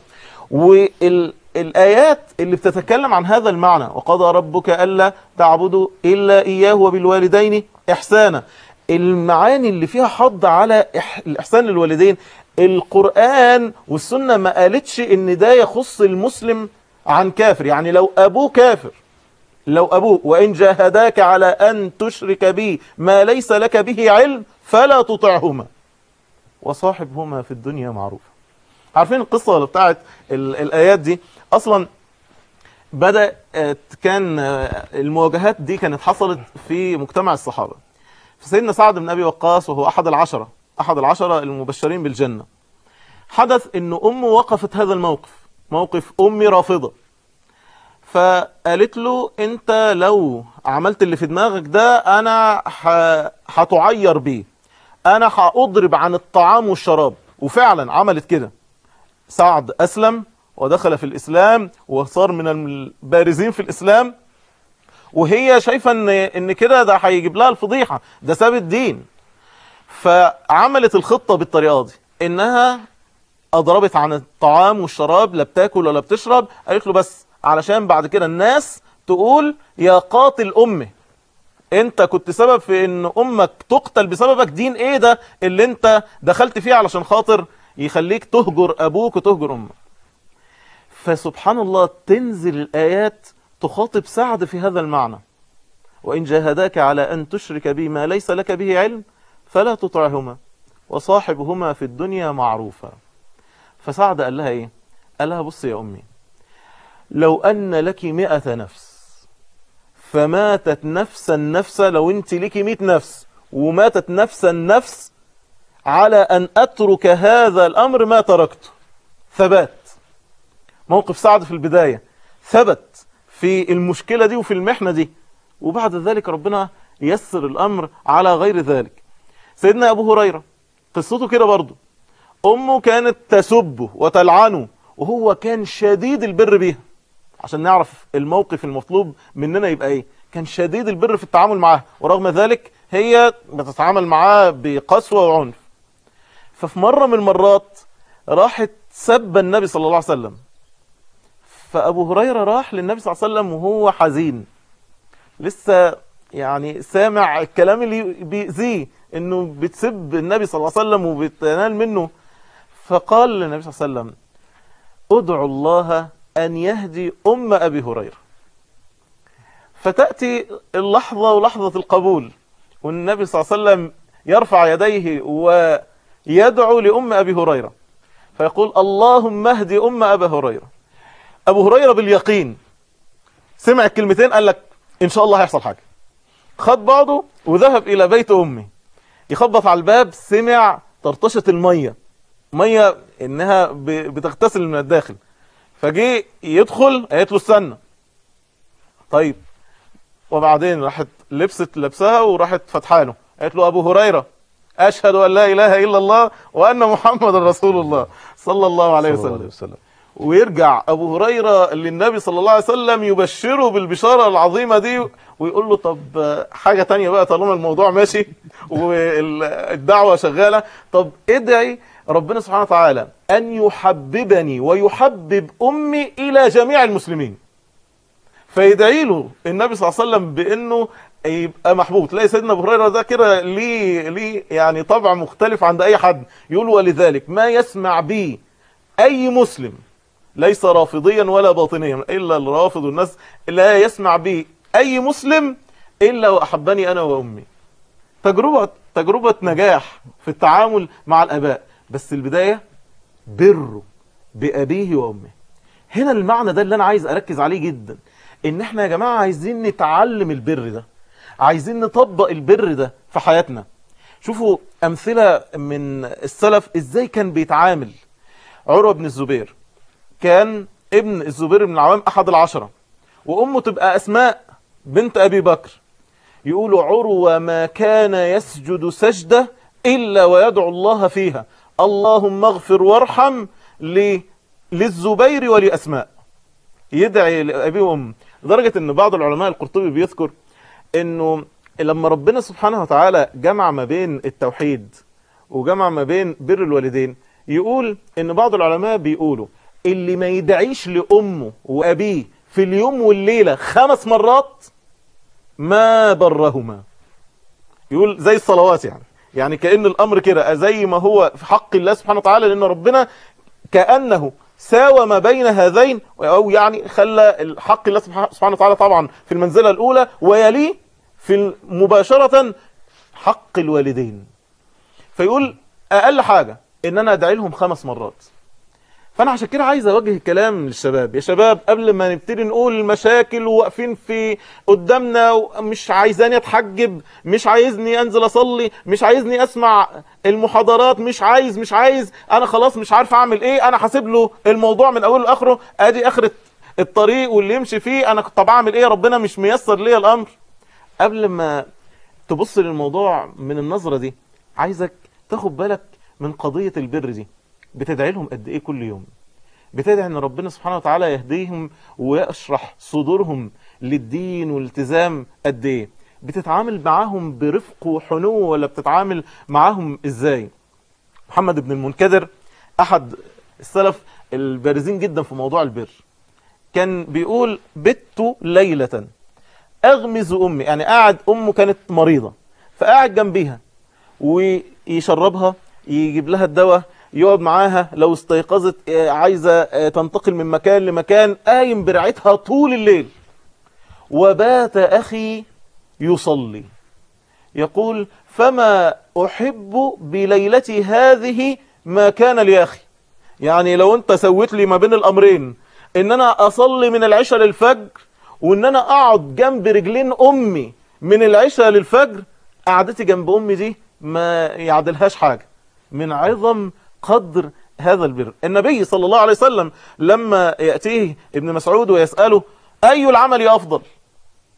والآيات اللي بتتكلم عن هذا المعنى وقضى ربك ألا تعبدوا إلا إياه وبالوالدين إحسانا المعاني اللي فيها حض على إح- الإحسان للوالدين القرآن والسنة ما قالتش إن ده يخص المسلم عن كافر يعني لو أبوه كافر لو أبوه وإن جاهداك على أن تشرك بي ما ليس لك به علم فلا تطعهما وصاحبهما في الدنيا معروفا عارفين القصة بتاعت ال- الآيات دي أصلا بدأ آه، كان آه، المواجهات دي كانت حصلت في مجتمع الصحابة فسيدنا سعد بن أبي وقاص وهو أحد العشرة أحد العشرة المبشرين بالجنة حدث أن أمه وقفت هذا الموقف موقف أمي رافضة فقالت له أنت لو عملت اللي في دماغك ده أنا ح- هتعير بيه أنا هأضرب عن الطعام والشراب وفعلا عملت كده سعد أسلم ودخل في الإسلام وصار من البارزين في الإسلام وهي شايفة ان ان كده ده هيجيب لها الفضيحة ده ساب الدين فعملت الخطة بالطريقة دي انها اضربت عن الطعام والشراب لا بتاكل ولا بتشرب قالت له بس علشان بعد كده الناس تقول يا قاتل امي انت كنت سبب في ان امك تقتل بسببك دين ايه ده اللي انت دخلت فيه علشان خاطر يخليك تهجر ابوك وتهجر امك فسبحان الله تنزل الآيات تخاطب سعد في هذا المعنى وإن جاهداك على أن تشرك بي ما ليس لك به علم فلا تطعهما وصاحبهما في الدنيا معروفا فسعد قال لها إيه قال لها بص يا أمي لو أن لك مئة نفس فماتت نفسا نفسا لو أنت لك مئة نفس وماتت نفسا نفس على أن أترك هذا الأمر ما تركته ثبات موقف سعد في البداية ثبت في المشكلة دي وفي المحنة دي وبعد ذلك ربنا يسر الأمر على غير ذلك سيدنا أبو هريرة قصته كده برضه أمه كانت تسبه وتلعنه وهو كان شديد البر بيها عشان نعرف الموقف المطلوب مننا يبقى ايه كان شديد البر في التعامل معاه ورغم ذلك هي بتتعامل معاه بقسوة وعنف ففي مرة من المرات راحت سب النبي صلى الله عليه وسلم فأبو هريرة راح للنبي صلى الله عليه وسلم وهو حزين لسه يعني سامع الكلام اللي بيأذيه انه بتسب النبي صلى الله عليه وسلم وبتنال منه فقال للنبي صلى الله عليه وسلم ادعو الله أن يهدي أم أبي هريرة فتأتي اللحظة ولحظة القبول والنبي صلى الله عليه وسلم يرفع يديه ويدعو لأم أبي هريرة فيقول اللهم اهدي أم أبي هريرة أبو هريرة باليقين سمع الكلمتين قال لك إن شاء الله هيحصل حاجة خد بعضه وذهب إلى بيت أمي يخبط على الباب سمع طرطشة المية مية إنها ب- بتغتسل من الداخل فجي يدخل قالت له استنى طيب وبعدين راحت لبست لبسها وراحت فتحه له قالت له ابو هريره اشهد ان لا اله الا الله وان محمد رسول الله صلى الله عليه صلى الله عليه وسلم وسلم ويرجع ابو هريره للنبي صلى الله عليه وسلم يبشره بالبشاره العظيمه دي ويقول له طب آه، حاجه تانية بقى طالما الموضوع ماشي والدعوه شغاله طب ادعي ربنا سبحانه وتعالى ان يحببني ويحبب امي الى جميع المسلمين فيدعي له النبي صلى الله عليه وسلم بانه يبقى محبوب تلاقي سيدنا ابو هريره ده كده ليه ليه يعني طبع مختلف عند اي حد يقول ولذلك ما يسمع بي اي مسلم ليس رافضيا ولا باطنيا الا الرافض الناس لا يسمع بي اي مسلم الا واحبني انا وامي تجربه تجربه نجاح في التعامل مع الاباء بس البدايه بره بابيه وامه هنا المعنى ده اللي انا عايز اركز عليه جدا ان احنا يا جماعه عايزين نتعلم البر ده عايزين نطبق البر ده في حياتنا شوفوا امثله من السلف ازاي كان بيتعامل عروه بن الزبير كان ابن الزبير بن العوام احد العشره وامه تبقى اسماء بنت ابي بكر يقولوا عروه ما كان يسجد سجده الا ويدعو الله فيها اللهم اغفر وارحم ل- للزبير ولاسماء يدعي لأبيه وأمه لدرجة أن بعض العلماء القرطبي بيذكر أنه لما ربنا سبحانه وتعالى جمع ما بين التوحيد وجمع ما بين بر الوالدين يقول أن بعض العلماء بيقولوا اللي ما يدعيش لأمه وأبيه في اليوم والليلة خمس مرات ما برهما يقول زي الصلوات يعني يعني كأن الأمر كده زي ما هو في حق الله سبحانه وتعالى لأن ربنا كأنه ساوى ما بين هذين أو يعني خلى الحق الله سبحانه وتعالى طبعا في المنزلة الأولى ويليه في مباشرة حق الوالدين فيقول أقل حاجة إن أنا أدعي لهم خمس مرات فأنا عشان كده عايز أوجه الكلام للشباب يا شباب قبل ما نبتدي نقول المشاكل وواقفين في قدامنا ومش عايزاني أتحجب مش عايزني أنزل أصلي مش عايزني أسمع المحاضرات مش عايز مش عايز أنا خلاص مش عارف أعمل إيه أنا حاسب له الموضوع من أوله لآخره أدي آخرة الطريق واللي يمشي فيه أنا طب أعمل إيه ربنا مش ميسر لي الأمر قبل ما تبص للموضوع من النظرة دي عايزك تاخد بالك من قضية البر دي بتدعي لهم قد ايه كل يوم بتدعي ان ربنا سبحانه وتعالى يهديهم ويشرح صدورهم للدين والالتزام قد ايه بتتعامل معاهم برفق وحنو ولا بتتعامل معاهم ازاي محمد بن المنكدر احد السلف البارزين جدا في موضوع البر كان بيقول بت ليلة اغمز امي يعني قاعد امه كانت مريضة فقاعد جنبيها ويشربها يجيب لها الدواء يقعد معاها لو استيقظت آه، عايزة آه، تنتقل من مكان لمكان قايم برعايتها طول الليل وبات أخي يصلي يقول فما أحب بليلتي هذه ما كان لأخي يعني لو انت سويت لي ما بين الأمرين ان انا اصلي من العشاء للفجر وان انا اقعد جنب رجلين امي من العشاء للفجر قعدتي جنب امي دي ما يعدلهاش حاجة من عظم قدر هذا البر النبي صلى الله عليه وسلم لما يأتيه ابن مسعود ويسأله أي العمل أفضل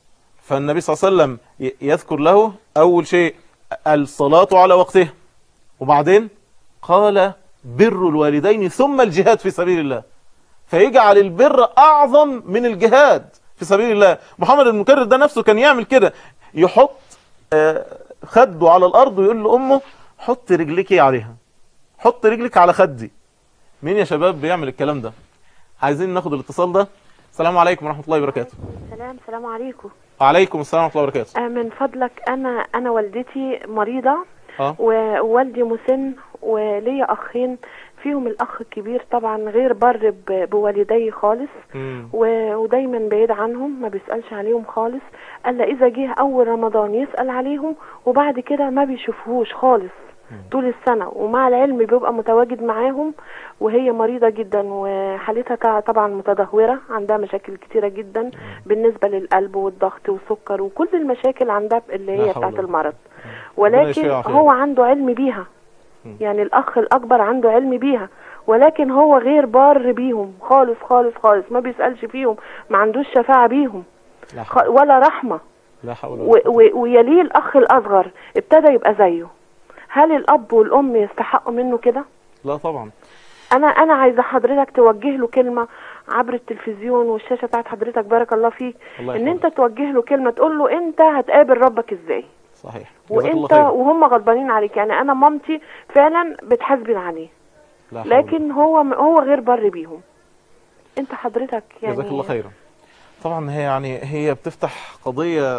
فالنبي صلى الله عليه وسلم ي- يذكر له أول شيء الصلاة على وقتها وبعدين قال بر الوالدين ثم الجهاد في سبيل الله فيجعل البر أعظم من الجهاد في سبيل الله محمد بن مكرر ده نفسه كان يعمل كده يحط آه، خده على الأرض ويقول لأمه حط رجلك عليها حط رجلك على خدي مين يا شباب بيعمل الكلام ده عايزين ناخد الاتصال ده السلام عليكم ورحمة الله وبركاته سلام سلام عليكم وعليكم السلام ورحمة الله وبركاته آه، من فضلك انا انا والدتي مريضه اه و- ووالدي مسن وليا اخين فيهم الاخ الكبير طبعا غير بر ب- بوالديه خالص مم. و- ودايما بعيد عنهم ما بيسالش عليهم خالص الا اذا جه اول رمضان يسال عليهم وبعد كده ما بيشوفهوش خالص طول السنة ومع العلم بيبقى متواجد معاهم وهي مريضة جدا وحالتها تع- طبعا متدهورة عندها مشاكل كتيرة جدا بالنسبة للقلب والضغط والسكر وكل المشاكل عندها اللي لا هي حول بتاعت ولا المرض ربنا ولكن يشفيها ويعافيها. هو عنده علم بيها يعني الأخ الأكبر عنده علم بيها ولكن هو غير بار بيهم خالص خالص خالص ما بيسألش فيهم ما عندوش شفاعة بيهم لا خ- حول ولا رحمة لا حول و- ولا قوة. و- ويليه الأخ الأصغر ابتدى يبقى زيه هل الأب والأم يستحقوا منه كده؟ لا طبعا أنا أنا عايزة حضرتك توجه له كلمة عبر التلفزيون والشاشة بتاعت حضرتك بارك الله فيك الله إن يحفظك. أنت توجه له كلمة تقول له أنت هتقابل ربك إزاي؟ صحيح جزاك الله وأنت خير وهم غضبانين عليك يعني أنا مامتي فعلا بتحاسبين عليه لا حول. لكن هو هو غير بر بيهم أنت حضرتك يعني جزاك الله خيرا طبعا هي يعني هي بتفتح قضية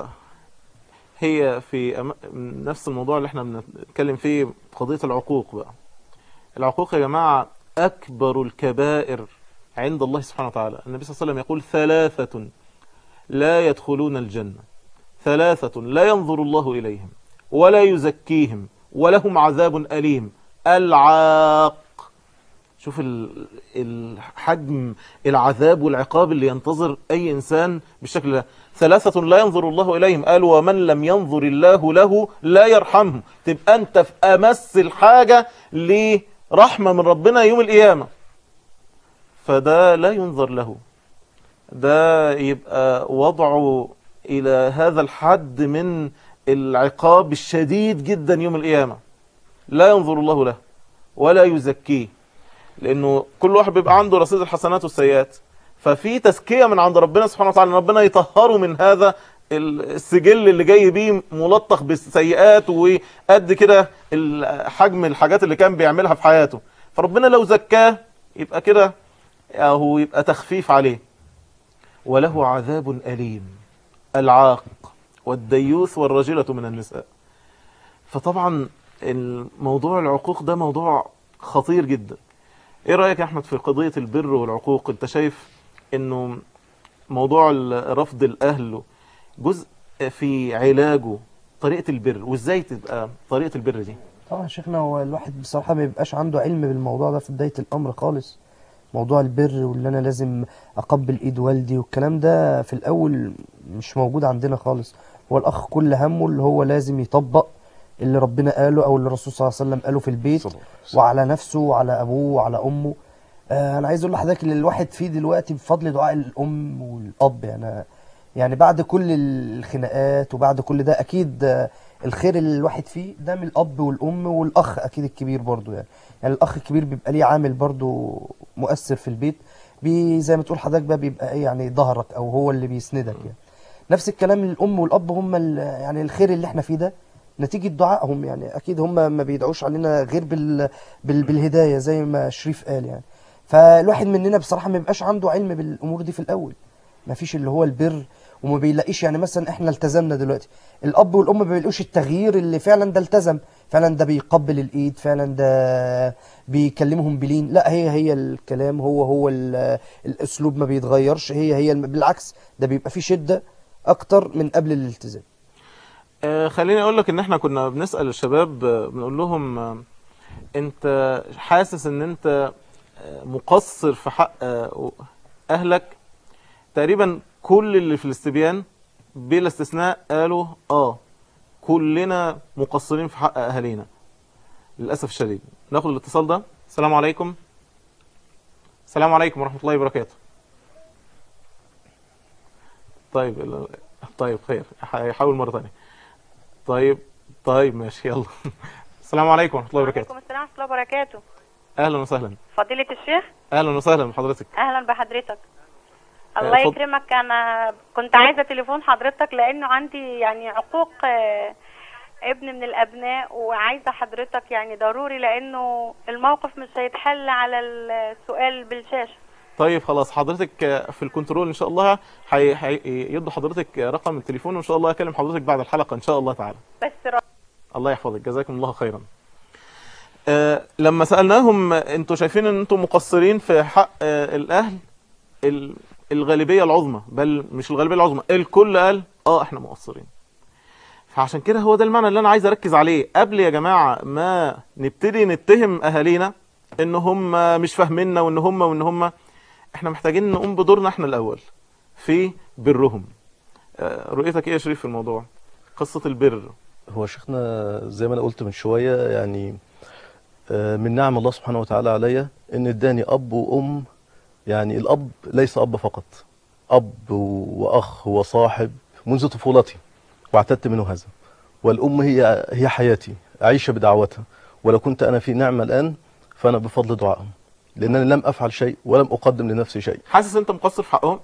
هي في أم... نفس الموضوع اللي احنا بنتكلم فيه قضية العقوق بقى العقوق يا جماعة أكبر الكبائر عند الله سبحانه وتعالى النبي صلى الله عليه وسلم يقول ثلاثة لا يدخلون الجنة ثلاثة لا ينظر الله إليهم ولا يزكيهم ولهم عذاب أليم العاق شوف ال- الحجم العذاب والعقاب اللي ينتظر أي إنسان بالشكل ده ثلاثة لا ينظر الله إليهم قالوا ومن لم ينظر الله له لا يرحمه تبقى أنت في أمس الحاجة لرحمة من ربنا يوم القيامة فده لا ينظر له ده يبقى وضعه إلى هذا الحد من العقاب الشديد جدا يوم القيامة لا ينظر الله له ولا يزكيه لانه كل واحد بيبقى عنده رصيد الحسنات والسيئات ففي تزكيه من عند ربنا سبحانه وتعالى إن ربنا يطهره من هذا السجل اللي جاي بيه ملطخ بالسيئات وقد كده ال- حجم الحاجات اللي كان بيعملها في حياته فربنا لو زكاه يبقى كده هو يبقى تخفيف عليه وله عذاب أليم العاق والديوث والرجلة من النساء فطبعا الموضوع العقوق ده موضوع خطير جدا ايه رأيك يا احمد في قضية البر والعقوق انت شايف انه موضوع ال- رفض الاهل جزء في علاجه طريقة البر وازاي تبقى طريقة البر دي طبعا يا شيخنا هو الواحد بصراحة ما بيبقاش عنده علم بالموضوع ده في بداية الأمر خالص موضوع البر واللي أنا لازم أقبل إيد والدي والكلام ده في الأول مش موجود عندنا خالص هو الأخ كل همه اللي هو لازم يطبق اللي ربنا قاله أو اللي الرسول صلى الله عليه وسلم قاله في البيت صلى الله عليه وسلم. وعلى نفسه وعلى أبوه وعلى أمه آه أنا عايز أقول لحضرتك اللي الواحد فيه دلوقتي بفضل دعاء الأم والأب يعني يعني بعد كل الخناقات وبعد كل ده اكيد آه، الخير اللي الواحد فيه ده من الاب والام والاخ اكيد الكبير برضو يعني يعني الاخ الكبير بيبقى ليه عامل برضو مؤثر في البيت بي زي ما تقول حضرتك بقى بيبقى ايه يعني ظهرك او هو اللي بيسندك يعني نفس الكلام الام والاب هم ال- يعني الخير اللي احنا فيه ده نتيجة دعائهم يعني اكيد هم ما بيدعوش علينا غير بال... بال... بالهداية زي ما شريف قال يعني فالواحد مننا بصراحة ما بيبقاش عنده علم بالامور دي في الاول ما فيش اللي هو البر وما بيلاقيش يعني مثلا احنا التزمنا دلوقتي الاب والام ما بيلاقوش التغيير اللي فعلا ده التزم فعلا ده بيقبل الايد فعلا ده بيكلمهم بلين لا هي هي الكلام هو هو ال- الاسلوب ما بيتغيرش هي هي الم- بالعكس ده بيبقى فيه شدة اكتر من قبل الالتزام آه خليني اقول لك ان احنا كنا بنسأل الشباب آه، بنقول لهم آه، انت حاسس ان انت آه، مقصر في حق آه، اهلك تقريبا كل اللي في الاستبيان بلا استثناء قالوا اه كلنا مقصرين في حق اهالينا للاسف الشديد ناخد الاتصال ده السلام عليكم السلام عليكم ورحمة الله وبركاته طيب ال- طيب خير هيحاول مرة تانية طيب طيب ماشي يلا السلام عليكم ورحمة الله وبركاته وعليكم السلام ورحمة الله وبركاته أهلا وسهلا فضيلة الشيخ أهلا وسهلا بحضرتك أهلا بحضرتك الله اتفضل. يكرمك أنا كنت عايزة تليفون حضرتك لأنه عندي يعني عقوق آه، ابن من الأبناء وعايزة حضرتك يعني ضروري لأنه الموقف مش هيتحل على السؤال بالشاشة طيب خلاص حضرتك في الكنترول إن شاء الله هي- هي- يدوا حضرتك رقم التليفون وإن شاء الله أكلم حضرتك بعد الحلقة إن شاء الله تعالى بس ر- الله يحفظك جزاكم الله خيرا آه لما سألناهم انتوا شايفين ان انتوا مقصرين في حق آه الاهل ال- الغالبية العظمى بل مش الغالبية العظمى الكل قال اه احنا مقصرين فعشان كده هو ده المعنى اللي انا عايز اركز عليه قبل يا جماعة ما نبتدي نتهم اهالينا ان هم مش فاهميننا وان هم وان هم احنا محتاجين نقوم بدورنا احنا الاول في برهم آه رؤيتك ايه يا شريف في الموضوع قصة البر هو شيخنا زي ما انا قلت من شويه يعني آه، من نعم الله سبحانه وتعالى عليا ان اداني اب وام يعني الاب ليس اب فقط اب واخ وصاحب منذ طفولتي واعتدت منه هذا والام هي هي حياتي اعيش بدعوتها ولو كنت انا في نعمه الان فانا بفضل دعائهم لانني لم افعل شيء ولم اقدم لنفسي شيء حاسس انت مقصر في حقهم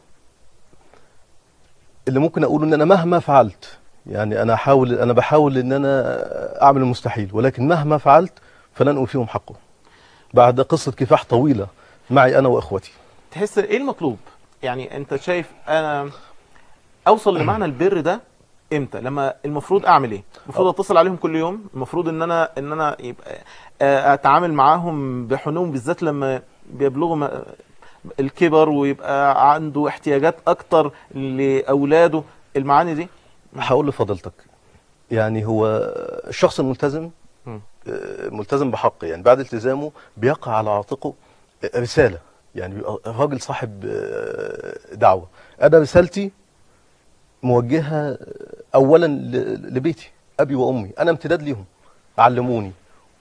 اللي ممكن اقوله ان انا مهما فعلت يعني انا احاول انا بحاول ان انا اعمل المستحيل ولكن مهما فعلت فلن اوفيهم حقه بعد قصه كفاح طويله معي انا واخوتي تحس ايه المطلوب يعني انت شايف انا اوصل لمعنى البر ده امتى لما المفروض اعمل ايه المفروض اتصل عليهم كل يوم المفروض ان انا ان انا يبقى آه، اتعامل معاهم بحنون بالذات لما بيبلغوا م- الكبر ويبقى عنده احتياجات اكتر لاولاده المعاني دي هقول لفضيلتك يعني هو الشخص الملتزم مم. آه، ملتزم بحق يعني بعد التزامه بيقع على عاتقه رساله يعني بيبقى راجل صاحب آه، دعوه انا رسالتي موجهه اولا ل- لبيتي ابي وامي انا امتداد ليهم علموني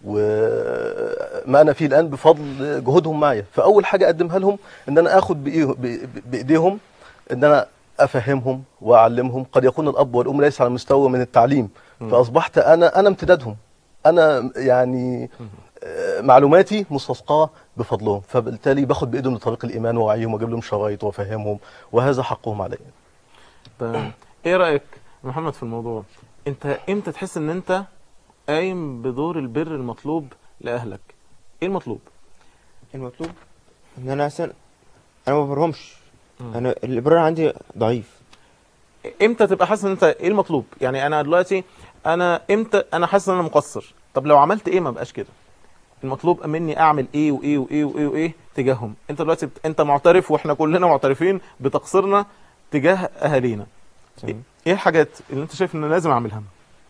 وما انا فيه الان بفضل جهودهم معايا فاول حاجه اقدمها لهم ان انا اخد بإيه- ب- بايديهم ان انا افهمهم واعلمهم قد يكون الاب والام ليس على مستوى من التعليم فاصبحت انا انا امتدادهم انا يعني آه، معلوماتي مستسقاه بفضلهم فبالتالي باخد بايدهم لطريق الايمان واوعيهم واجيب لهم شرايط وافهمهم وهذا حقهم علي طيب ايه رايك يا محمد في الموضوع انت امتى تحس ان انت قايم بدور البر المطلوب لاهلك ايه المطلوب المطلوب ان انا احسن انا ما ببرهمش مم. انا الابرار عندي ضعيف امتى تبقى حاسس ان انت ايه المطلوب يعني انا دلوقتي انا امتى انا حاسس ان انا مقصر طب لو عملت ايه ما بقاش كده المطلوب مني اعمل ايه وايه وايه وايه وايه تجاههم انت دلوقتي بت... انت معترف واحنا كلنا معترفين بتقصيرنا تجاه اهالينا ايه تمام. إيه الحاجات اللي انت شايف ان أنا لازم اعملها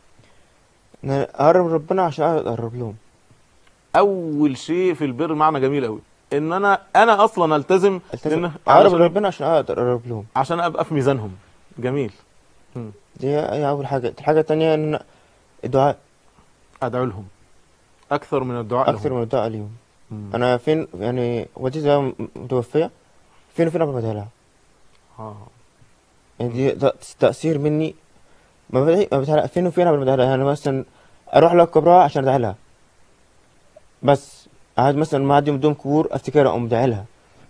ان انا اقرب من ربنا عشان اقرب لهم اول شيء في البر معنى جميل قوي ان انا انا اصلا التزم التزم لأن- اقرب علشان- من ربنا عشان اقدر اقرب لهم عشان ابقى في ميزانهم جميل دي هي اول حاجه الحاجه التانية ان أنا الدعاء ادعو لهم اكثر من الدعاء اكثر لهم. من الدعاء ليهم مم. انا فين يعني والدتي زي متوفيه فين وفين قبل ما ادعي لها آه. يعني دي ده تاثير مني ما بدعي ما بدعي لها فين وفين قبل ما ادعي لها يعني مثلا اروح لها قبرها عشان ادعي لها بس قاعد مثلا ما عندي مدوم قبور افتكرها اقوم ادعي لها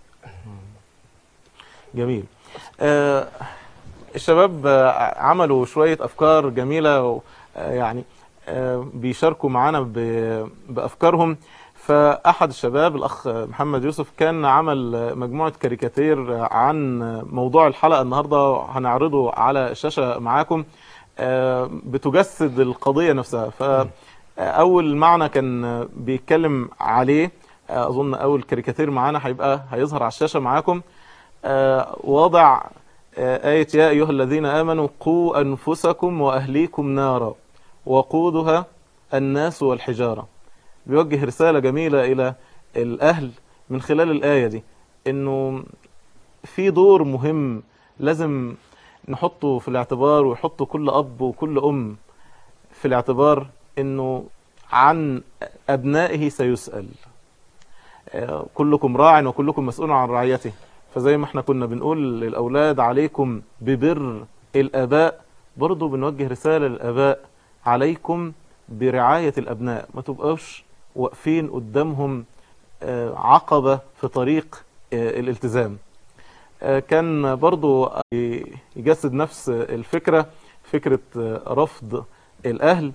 جميل آه الشباب آه عملوا شوية أفكار جميلة و- آه يعني آه بيشاركوا معانا ب- بأفكارهم فأحد الشباب الأخ محمد يوسف كان عمل آه، مجموعة كاريكاتير آه، عن آه، موضوع الحلقة النهاردة هنعرضه على الشاشة معاكم آه، بتجسد القضية نفسها فأول معنى كان آه، بيتكلم عليه آه، أظن أول كاريكاتير معانا هيبقى هيظهر على الشاشة معاكم آه، وضع آه، آية يا أيها الذين آمنوا قوا أنفسكم وأهليكم نارا وقودها الناس والحجارة بيوجه رسالة جميلة إلى الأهل من خلال الآية دي إنه في دور مهم لازم نحطه في الاعتبار ويحطه كل أب وكل أم في الاعتبار إنه عن أبنائه سيسأل آه، كلكم راع وكلكم مسؤول عن رعيته فزي ما احنا كنا بنقول للأولاد عليكم ببر الآباء برضو بنوجه رسالة للآباء عليكم برعاية الأبناء ما تبقاش واقفين قدامهم آه، عقبة في طريق آه، الالتزام آه، كان برضو يجسد نفس الفكرة فكرة آه، رفض الأهل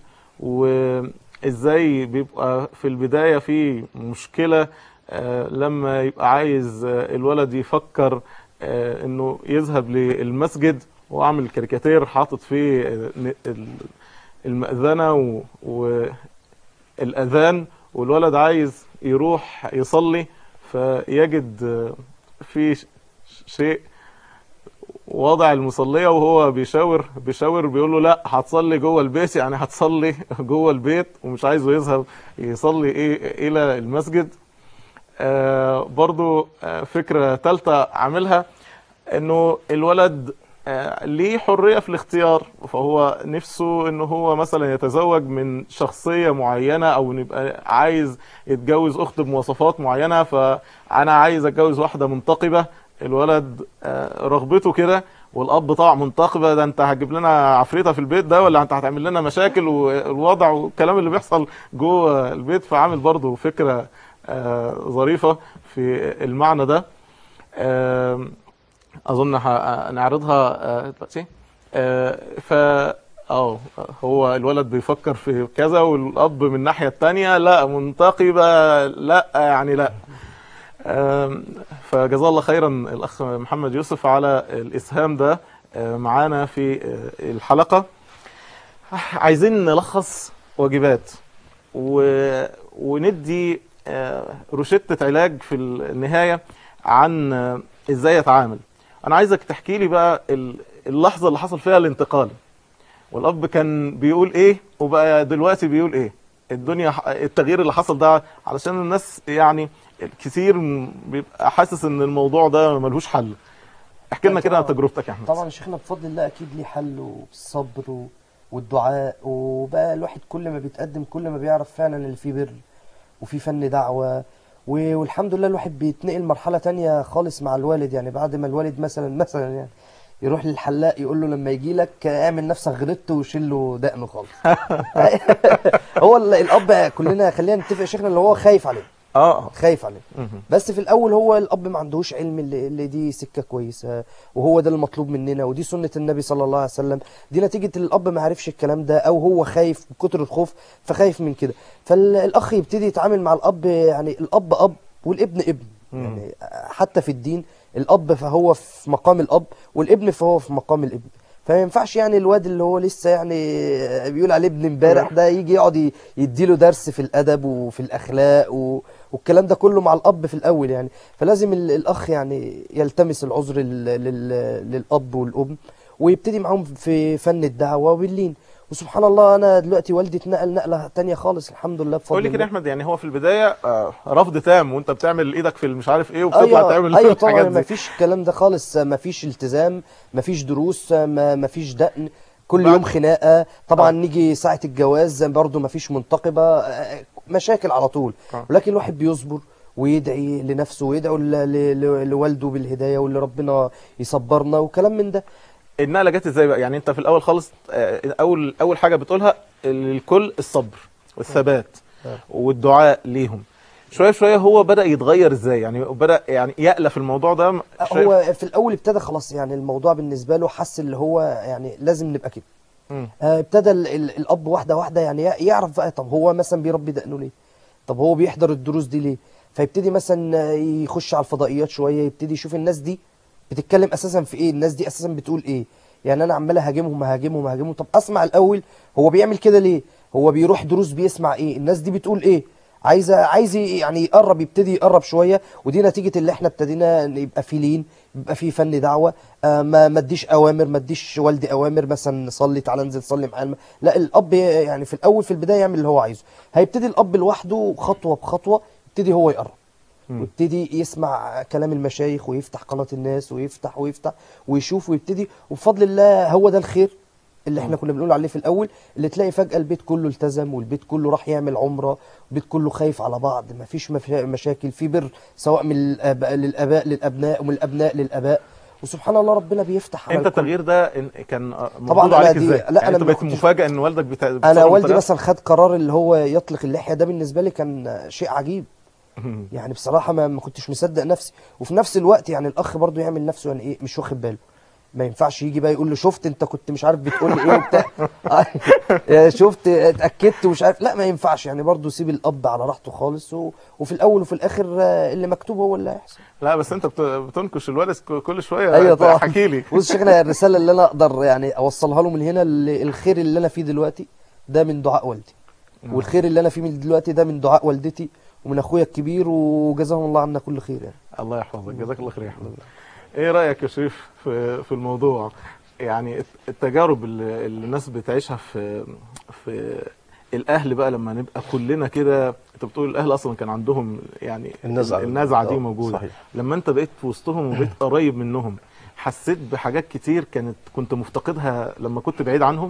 وإزاي بيبقى في البداية في مشكلة آه، لما يبقى عايز آه، الولد يفكر آه، انه يذهب للمسجد واعمل كاريكاتير حاطط فيه آه، ن- ال- المأذنة و- والأذان والولد عايز يروح يصلي فيجد آه، في ش- شيء وضع المصلية وهو بيشاور بيشاور بيقول له لا هتصلي جوه البيت يعني هتصلي جوه البيت ومش عايزه يذهب يصلي ايه الى المسجد آه برضو آه فكرة تالتة عاملها انه الولد آه ليه حرية في الاختيار فهو نفسه انه هو مثلا يتزوج من شخصية معينة او يبقى عايز يتجوز اخت بمواصفات معينة فانا عايز اتجوز واحدة منتقبة الولد آه رغبته كده والاب طبعا منتقبه ده انت هتجيب لنا عفريته في البيت ده ولا انت هتعمل لنا مشاكل والوضع والكلام اللي بيحصل جوه البيت فعامل برضو فكره آه ظريفه في المعنى ده آه اظن هنعرضها آه دلوقتي آه ف اه هو الولد بيفكر في كذا والاب من الناحيه الثانيه لا منتقبه لا يعني لا آم، فجزاه الله خيرا الاخ محمد يوسف على الاسهام ده آه، معانا في آه، الحلقه عايزين نلخص واجبات و... وندي آه، روشتة علاج في النهاية عن آه، ازاي يتعامل انا عايزك تحكي لي بقى ال- اللحظة اللي حصل فيها الانتقال والاب كان بيقول ايه وبقى دلوقتي بيقول ايه الدنيا التغيير اللي حصل ده علشان الناس يعني كتير م- بيبقى حاسس ان الموضوع ده ملهوش حل احكي لنا كده عن تجربتك يا احمد طبعا شيخنا بفضل الله اكيد ليه حل والصبر و- والدعاء وبقى الواحد كل ما بيتقدم كل ما بيعرف فعلا اللي فيه بر وفي فن دعوة و- والحمد لله الواحد بيتنقل مرحلة تانية خالص مع الوالد يعني بعد ما الوالد مثلا مثلا يعني يروح للحلاق يقول له لما يجي لك اعمل نفسك غلطت وشيل له دقنه خالص هو ال- الاب كلنا خلينا نتفق يا شيخنا اللي هو خايف عليه اه خايف عليه مهم. بس في الاول هو الاب ما عندهوش علم اللي, اللي دي سكه كويسه وهو ده المطلوب مننا ودي سنه النبي صلى الله عليه وسلم دي نتيجه الاب ما عرفش الكلام ده او هو خايف بكتر الخوف فخايف من كده فالاخ يبتدي يتعامل مع الاب يعني الاب اب والابن ابن يعني حتى في الدين الاب فهو في مقام الاب والابن فهو في مقام الابن فما ينفعش يعني الواد اللي هو لسه يعني بيقول عليه ابن امبارح ده يجي يقعد ي- يديله درس في الادب وفي الاخلاق و... والكلام ده كله مع الاب في الاول يعني فلازم ال- الاخ يعني يلتمس العذر لل... لل... للاب والام ويبتدي معاهم في فن الدعوه واللين وسبحان الله انا دلوقتي والدي اتنقل نقله تانية خالص الحمد لله بفضل قول لي كده يا الله. احمد يعني هو في البدايه آه، رفض تام وانت بتعمل ايدك في مش عارف ايه وبتطلع ايوه تعمل ايوه طبعا الحاجات ما دي فيش الكلام ده خالص ما فيش التزام ما فيش دروس ما ما فيش دقن كل بعد- يوم خناقه طبعا آه. نيجي ساعه الجواز برضو ما فيش منتقبه آه، مشاكل على طول آه. ولكن الواحد بيصبر ويدعي لنفسه ويدعو ل- ل- ل- لوالده بالهدايه واللي ربنا يصبرنا وكلام من ده النقله جت ازاي بقى يعني انت في الاول خالص آه، اول اول حاجه بتقولها للكل الصبر والثبات والدعاء ليهم شويه شويه هو بدا يتغير ازاي يعني بدا يعني يألف الموضوع ده شايف؟ هو في الاول ابتدى خلاص يعني الموضوع بالنسبه له حس اللي هو يعني لازم نبقى كده مم. آه، ابتدى ال- ال- الاب واحده واحده يعني يع- يعرف بقى طب هو مثلا بيربي دقنه ليه طب هو بيحضر الدروس دي ليه فيبتدي مثلا آه، يخش على الفضائيات شويه يبتدي يشوف الناس دي بتتكلم اساسا في ايه الناس دي اساسا بتقول ايه يعني انا عمال اهاجمهم اهاجمهم اهاجمهم طب اسمع الاول هو بيعمل كده ليه هو بيروح دروس بيسمع ايه الناس دي بتقول ايه عايز عايز يعني يقرب يبتدي يقرب شويه ودي نتيجه اللي احنا ابتدينا إن يبقى في لين يبقى في فن دعوه آه ما ما اديش اوامر ما اديش والدي اوامر مثلا صلي تعالى انزل صلي معانا لا الاب يعني في الاول في البدايه يعمل اللي هو عايزه هيبتدي الاب لوحده خطوه بخطوه يبتدي هو يقرب ويبتدي يسمع كلام المشايخ ويفتح قناة الناس ويفتح ويفتح ويشوف ويبتدي وبفضل الله هو ده الخير اللي احنا كنا بنقول عليه في الاول اللي تلاقي فجأة البيت كله التزم والبيت كله راح يعمل عمرة البيت كله خايف على بعض مفيش مفا- مشاكل في بر سواء من الاباء للاباء للابناء ومن الابناء للاباء وسبحان الله ربنا بيفتح على انت الكل. التغيير ده إن- كان موجود طبعاً أنا عليك دي- ازاي؟ لا، يعني أنا انت ما بقيت كنتش- مفاجئ ان والدك بتا... انا بتصرف والدي بطريقة- مثلا خد قرار اللي هو يطلق اللحيه ده بالنسبه لي كان شيء عجيب يعني بصراحه ما, ما كنتش مصدق نفسي وفي نفس الوقت يعني الاخ برضو يعمل نفسه يعني ايه مش واخد باله ما ينفعش يجي بقى يقول له شفت انت كنت مش عارف بتقول لي ايه وبتاع آه، شفت اتاكدت ومش عارف لا ما ينفعش يعني برضو سيب الاب على راحته خالص و... وفي الاول وفي الاخر آه، اللي مكتوب هو اللي هيحصل لا بس انت بت- بتنكش الولد ك- كل شويه ايوه طبعا حكي لي بص شيخنا الرساله اللي انا اقدر يعني اوصلها له من هنا اللي- الخير اللي انا فيه دلوقتي ده من دعاء والدي والخير اللي انا فيه من دلوقتي ده من دعاء والدتي ومن اخويا الكبير وجزاهم الله عنا كل خير يعني الله يحفظك جزاك الله خير يا احمد ايه رايك يا شريف في في الموضوع يعني الت- التجارب اللي اللي الناس بتعيشها في في الاهل بقى لما نبقى كلنا كده انت بتقول الاهل اصلا كان عندهم يعني النزعة. النزعه دي آه، موجوده صحيح. لما انت بقيت في وسطهم وبقيت قريب منهم حسيت بحاجات كتير كانت كنت مفتقدها لما كنت بعيد عنهم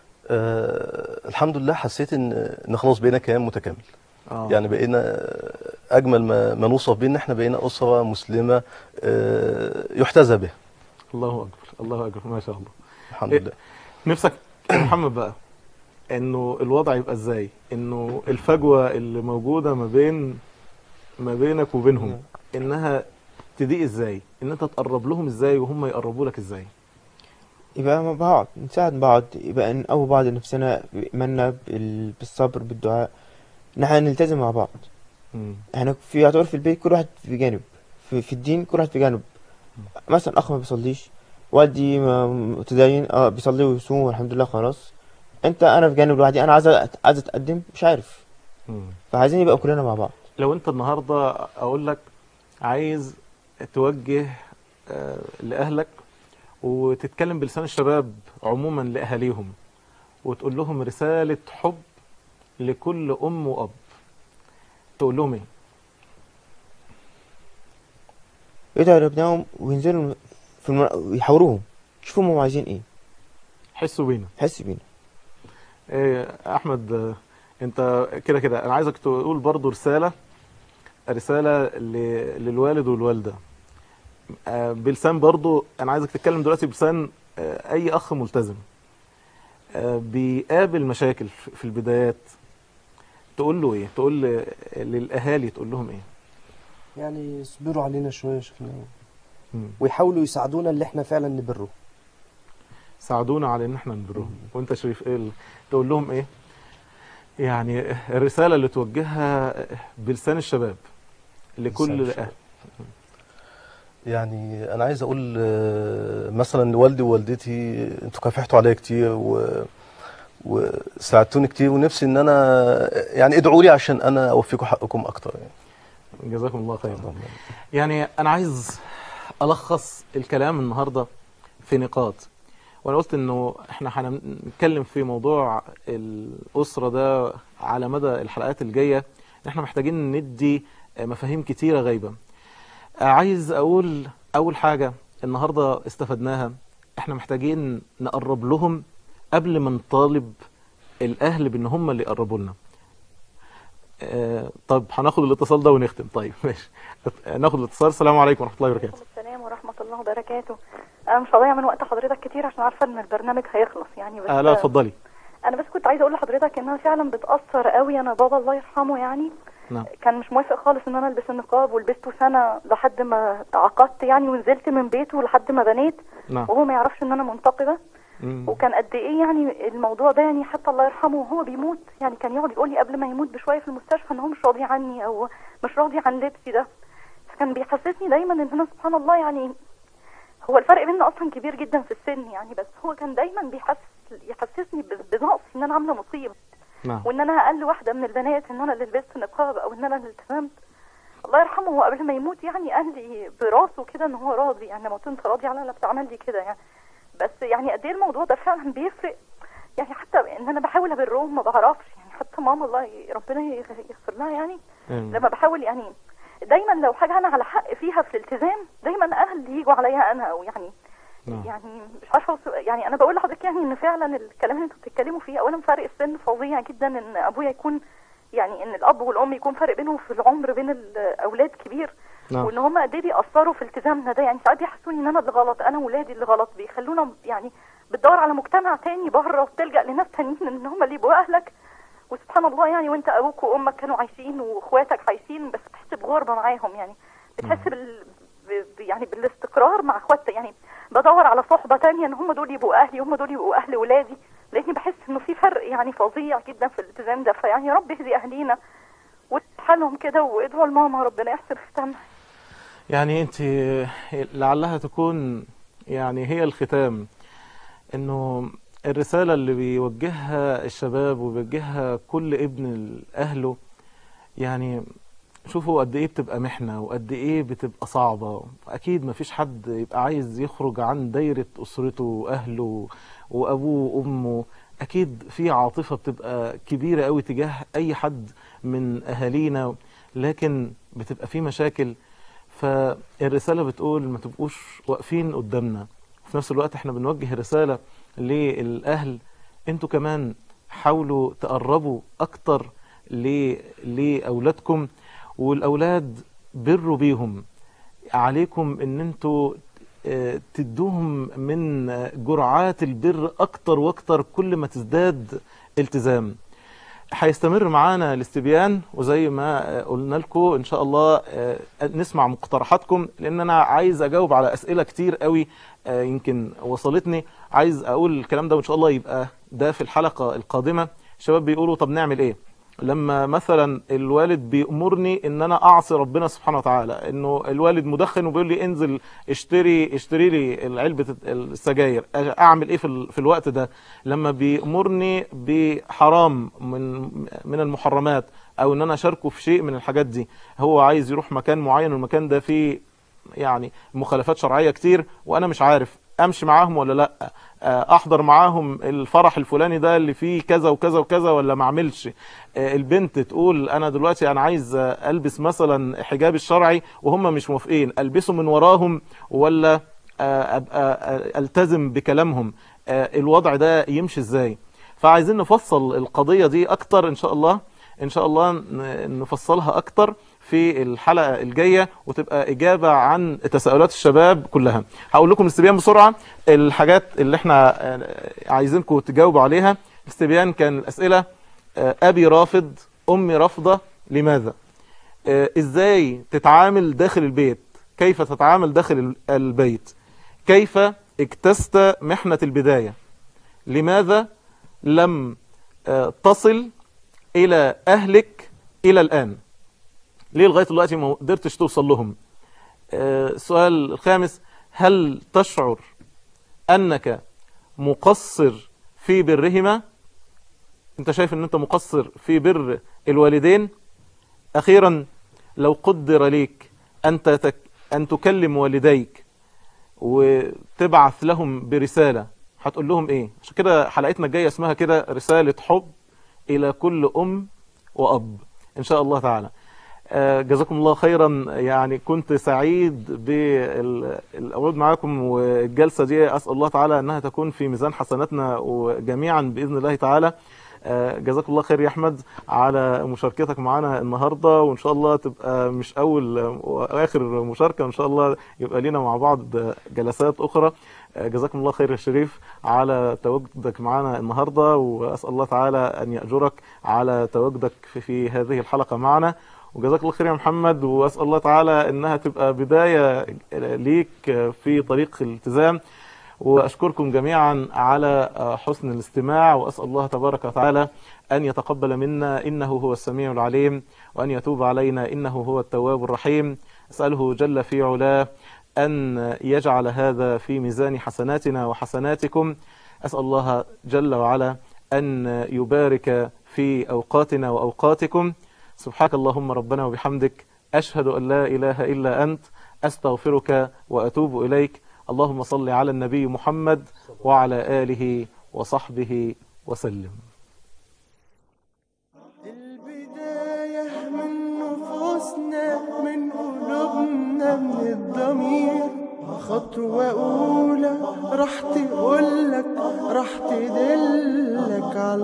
آه الحمد لله حسيت ان ان خلاص بقينا كيان متكامل آه. يعني بقينا اجمل ما, ما نوصف بيه ان احنا بقينا اسره مسلمه آه يحتذى بها الله اكبر الله اكبر ما شاء الله الحمد إيه؟ لله نفسك يا محمد بقى انه الوضع يبقى ازاي انه الفجوه اللي موجوده ما بين ما بينك وبينهم انها تضيق ازاي ان انت تقرب لهم ازاي وهم يقربوا لك ازاي يبقى مع بعض نساعد بعض يبقى نقوي بعض نفسنا بإيماننا بال- بالصبر بالدعاء إن احنا نلتزم مع بعض مم. احنا في يعتبر في البيت كل واحد في جانب في, في الدين كل واحد في جانب مثلا أخ ما بيصليش والدي ما- متدين اه بيصلي ويصوم والحمد لله خلاص انت انا في جانب لوحدي انا عايز أت- عايز اتقدم مش عارف مم. فعايزين يبقى كلنا مع بعض لو انت النهارده اقول لك عايز توجه آه، لاهلك وتتكلم بلسان الشباب عموما لاهاليهم وتقول لهم رساله حب لكل ام واب تقول لهم ايه يدعوا لابنائهم وينزلوا في المر... ويحاوروهم يشوفوا هم عايزين ايه حسوا بينا حس بينا إيه احمد آه، انت كده كده انا عايزك تقول برضو رساله رساله ل- للوالد والوالده آه، بلسان برضو انا عايزك تتكلم دلوقتي بلسان آه، اي اخ ملتزم آه، بيقابل مشاكل في في البدايات تقول له ايه تقول ل- للاهالي تقول لهم ايه يعني يصبروا علينا شويه يا شيخنا مم. ويحاولوا يساعدونا اللي احنا فعلا نبره ساعدونا على ان احنا نبرهم وانت شريف ايه ال- تقول لهم ايه يعني الرساله اللي توجهها بلسان الشباب لكل بلسان الاهل يعني انا عايز اقول آه، مثلا لوالدي ووالدتي انتوا كافحتوا عليا كتير و وساعدتوني كتير ونفسي ان انا يعني ادعوا لي عشان انا اوفيكم حقكم اكتر يعني جزاكم الله خيرا يعني انا عايز الخص الكلام النهارده في نقاط وانا قلت انه احنا هنتكلم في موضوع الاسره ده على مدى الحلقات الجايه ان احنا محتاجين ندي مفاهيم كتيره غايبه عايز اقول اول حاجه النهارده استفدناها احنا محتاجين نقرب لهم قبل ما نطالب الاهل بان هم اللي يقربوا لنا آه، طب هناخد الاتصال ده ونختم طيب ماشي ناخد الاتصال السلام عليكم ورحمه الله وبركاته السلام ورحمة الله وبركاته أنا مش هضيع من وقت حضرتك كتير عشان عارفة إن البرنامج هيخلص يعني بس آه لا اتفضلي أنا بس كنت عايزة أقول لحضرتك إنها فعلا بتأثر قوي أنا بابا الله يرحمه يعني نعم كان مش موافق خالص إن أنا ألبس النقاب ولبسته سنة لحد ما تعاقدت يعني ونزلت من بيته لحد ما بنيت نعم وهو ما يعرفش إن أنا منتقبة مم. وكان قد ايه يعني الموضوع ده يعني حتى الله يرحمه وهو بيموت يعني كان يقعد يقول لي قبل ما يموت بشويه في المستشفى ان هو مش راضي عني او مش راضي عن لبسي ده فكان بيحسسني دايما ان انا سبحان الله يعني هو الفرق بيننا اصلا كبير جدا في السن يعني بس هو كان دايما بيحسس يحسسني ب- بنقص ان انا عامله مصيبه نعم وان انا اقل واحده من البنات ان انا اللي لبست نقاب او ان انا اللي التزمت الله يرحمه هو قبل ما يموت يعني قال لي براسه كده ان هو راضي يعني لما انت راضي على اللي بتعمل لي كده يعني بس يعني قد ايه الموضوع ده فعلا بيفرق يعني حتى ان انا بحاول ابرهم ما بعرفش يعني حتى ماما الله ي- ربنا يغ- يغفر لها يعني آمين. لما بحاول يعني دايما لو حاجه انا على حق فيها في الالتزام دايما اهلي يجوا عليا انا او يعني نعم. يعني مش عارفه أوصف- يعني انا بقول لحضرتك يعني ان فعلا الكلام اللي انتوا بتتكلموا فيه اولا فرق السن فظيع جدا ان ابويا يكون يعني ان الاب والام يكون فرق بينهم في العمر بين الاولاد كبير نعم. وان هم قد ايه بيأثروا في التزامنا ده يعني ساعات بيحسوني ان انا اللي غلط انا ولادي اللي غلط بيخلونا يعني بتدور على مجتمع تاني بره وبتلجأ لناس تانيين ان هم اللي يبقوا اهلك وسبحان الله يعني وانت ابوك وامك كانوا عايشين واخواتك عايشين بس بتحس بغربه معاهم يعني بتحس بال ب- ب- يعني بالاستقرار مع اخواتي يعني بدور على صحبه تانية ان هم دول يبقوا اهلي هم دول يبقوا اهل ولادي لاني بحس انه في فرق يعني فظيع جدا في الالتزام ده فيعني يا رب اهدي اهلينا وحالهم كده وادعوا لماما ربنا يحسن ختامها يعني انت لعلها تكون يعني هي الختام انه الرسالة اللي بيوجهها الشباب وبيوجهها كل ابن لأهله يعني شوفوا قد ايه بتبقى محنة وقد ايه بتبقى صعبة اكيد مفيش حد يبقى عايز يخرج عن دايرة اسرته واهله وابوه وامه اكيد في عاطفة بتبقى كبيرة قوي تجاه اي حد من اهالينا لكن بتبقى في مشاكل فالرسالة بتقول ما تبقوش واقفين قدامنا في نفس الوقت احنا بنوجه رسالة للأهل انتوا كمان حاولوا تقربوا أكتر ل- لأولادكم والأولاد بروا بيهم عليكم ان انتوا آه، تدوهم من آه، جرعات البر أكتر وأكتر كل ما تزداد التزام هيستمر معانا الاستبيان وزي ما آه، قلنا لكم ان شاء الله آه، نسمع مقترحاتكم لان انا عايز اجاوب على اسئله كتير قوي آه، يمكن وصلتني عايز اقول الكلام ده وان شاء الله يبقى ده في الحلقه القادمه الشباب بيقولوا طب نعمل ايه لما مثلا الوالد بيأمرني ان انا اعصي ربنا سبحانه وتعالى انه الوالد مدخن وبيقول لي انزل اشتري اشتري لي علبه السجاير اعمل ايه في ال- في الوقت ده لما بيأمرني بحرام من من المحرمات او ان انا اشاركه في شيء من الحاجات دي هو عايز يروح مكان معين والمكان ده فيه يعني مخالفات شرعيه كتير وانا مش عارف امشي معاهم ولا لا آه، احضر معاهم الفرح الفلاني ده اللي فيه كذا وكذا وكذا ولا ما اعملش آه، البنت تقول انا دلوقتي انا عايز آه، البس مثلا حجاب الشرعي وهم مش موافقين البسه من وراهم ولا آه، ابقى آه، التزم بكلامهم آه، الوضع ده يمشي ازاي فعايزين نفصل القضية دي اكتر ان شاء الله ان شاء الله ن- نفصلها اكتر في الحلقة الجاية وتبقى اجابة عن تساؤلات الشباب كلها هقول لكم الاستبيان بسرعة الحاجات اللي احنا آه، عايزينكم تجاوبوا عليها الاستبيان كان الاسئلة آه، ابي رافض امي رافضة لماذا آه، ازاي تتعامل داخل البيت كيف تتعامل داخل ال- البيت كيف اجتزت محنة البداية لماذا لم آه، تصل الى اهلك الى الان ليه لغايه دلوقتي ما قدرتش توصل لهم آه، السؤال الخامس هل تشعر انك مقصر في برهما انت شايف ان انت مقصر في بر الوالدين اخيرا لو قدر ليك ان تتك ان تكلم والديك وتبعث لهم برسالة هتقول لهم ايه عشان كده حلقتنا الجاية اسمها كده رسالة حب الى كل ام واب ان شاء الله تعالى آه، جزاكم الله خيرا يعني كنت سعيد بالأوعود معاكم والجلسة دي أسأل الله تعالى أنها تكون في ميزان حسناتنا وجميعا بإذن الله تعالى آه، جزاك الله خير يا أحمد على مشاركتك معنا النهاردة وإن شاء الله تبقى مش أول وآخر مشاركة إن شاء الله يبقى لنا مع بعض جلسات أخرى آه، جزاكم الله خير يا شريف على تواجدك معنا النهاردة وأسأل الله تعالى أن يأجرك على تواجدك في, في هذه الحلقة معنا وجزاك الله خير يا محمد واسال الله تعالى انها تبقى بدايه ليك في طريق الالتزام واشكركم جميعا على حسن الاستماع واسال الله تبارك وتعالى ان يتقبل منا انه هو السميع العليم وان يتوب علينا انه هو التواب الرحيم اساله جل في علاه ان يجعل هذا في ميزان حسناتنا وحسناتكم اسال الله جل وعلا ان يبارك في اوقاتنا واوقاتكم سبحانك اللهم ربنا وبحمدك أشهد أن لا إله إلا أنت أستغفرك وأتوب إليك اللهم صل على النبي محمد وعلى آله وصحبه وسلم البداية من نفوسنا من قلوبنا من الضمير خطوة أولى راح تقولك راح تدلك على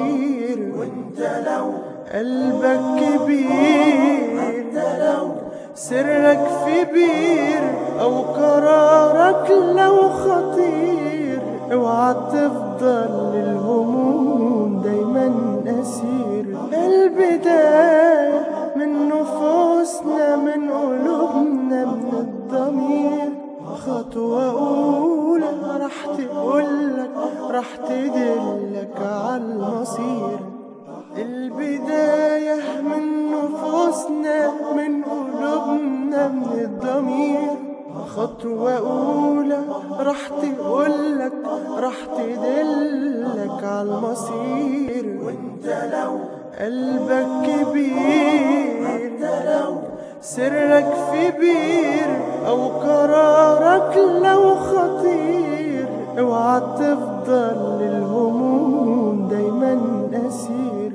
المصير وانت لو قلبك كبير انت لو سرك في بير أو قرارك لو خطير اوعى تفضل للهموم دايما أسير البداية من نفوسنا من قلوبنا من الضمير خطوة أولى راح تقولك راح تدلك عالمصير البداية من نفوسنا من قلوبنا من الضمير خطوة أولى راح تقولك راح تدلك عالمصير وانت لو قلبك كبير انت لو سرك في بير أو قرارك لو خطير اوعى تفضل للهموم دايما أسير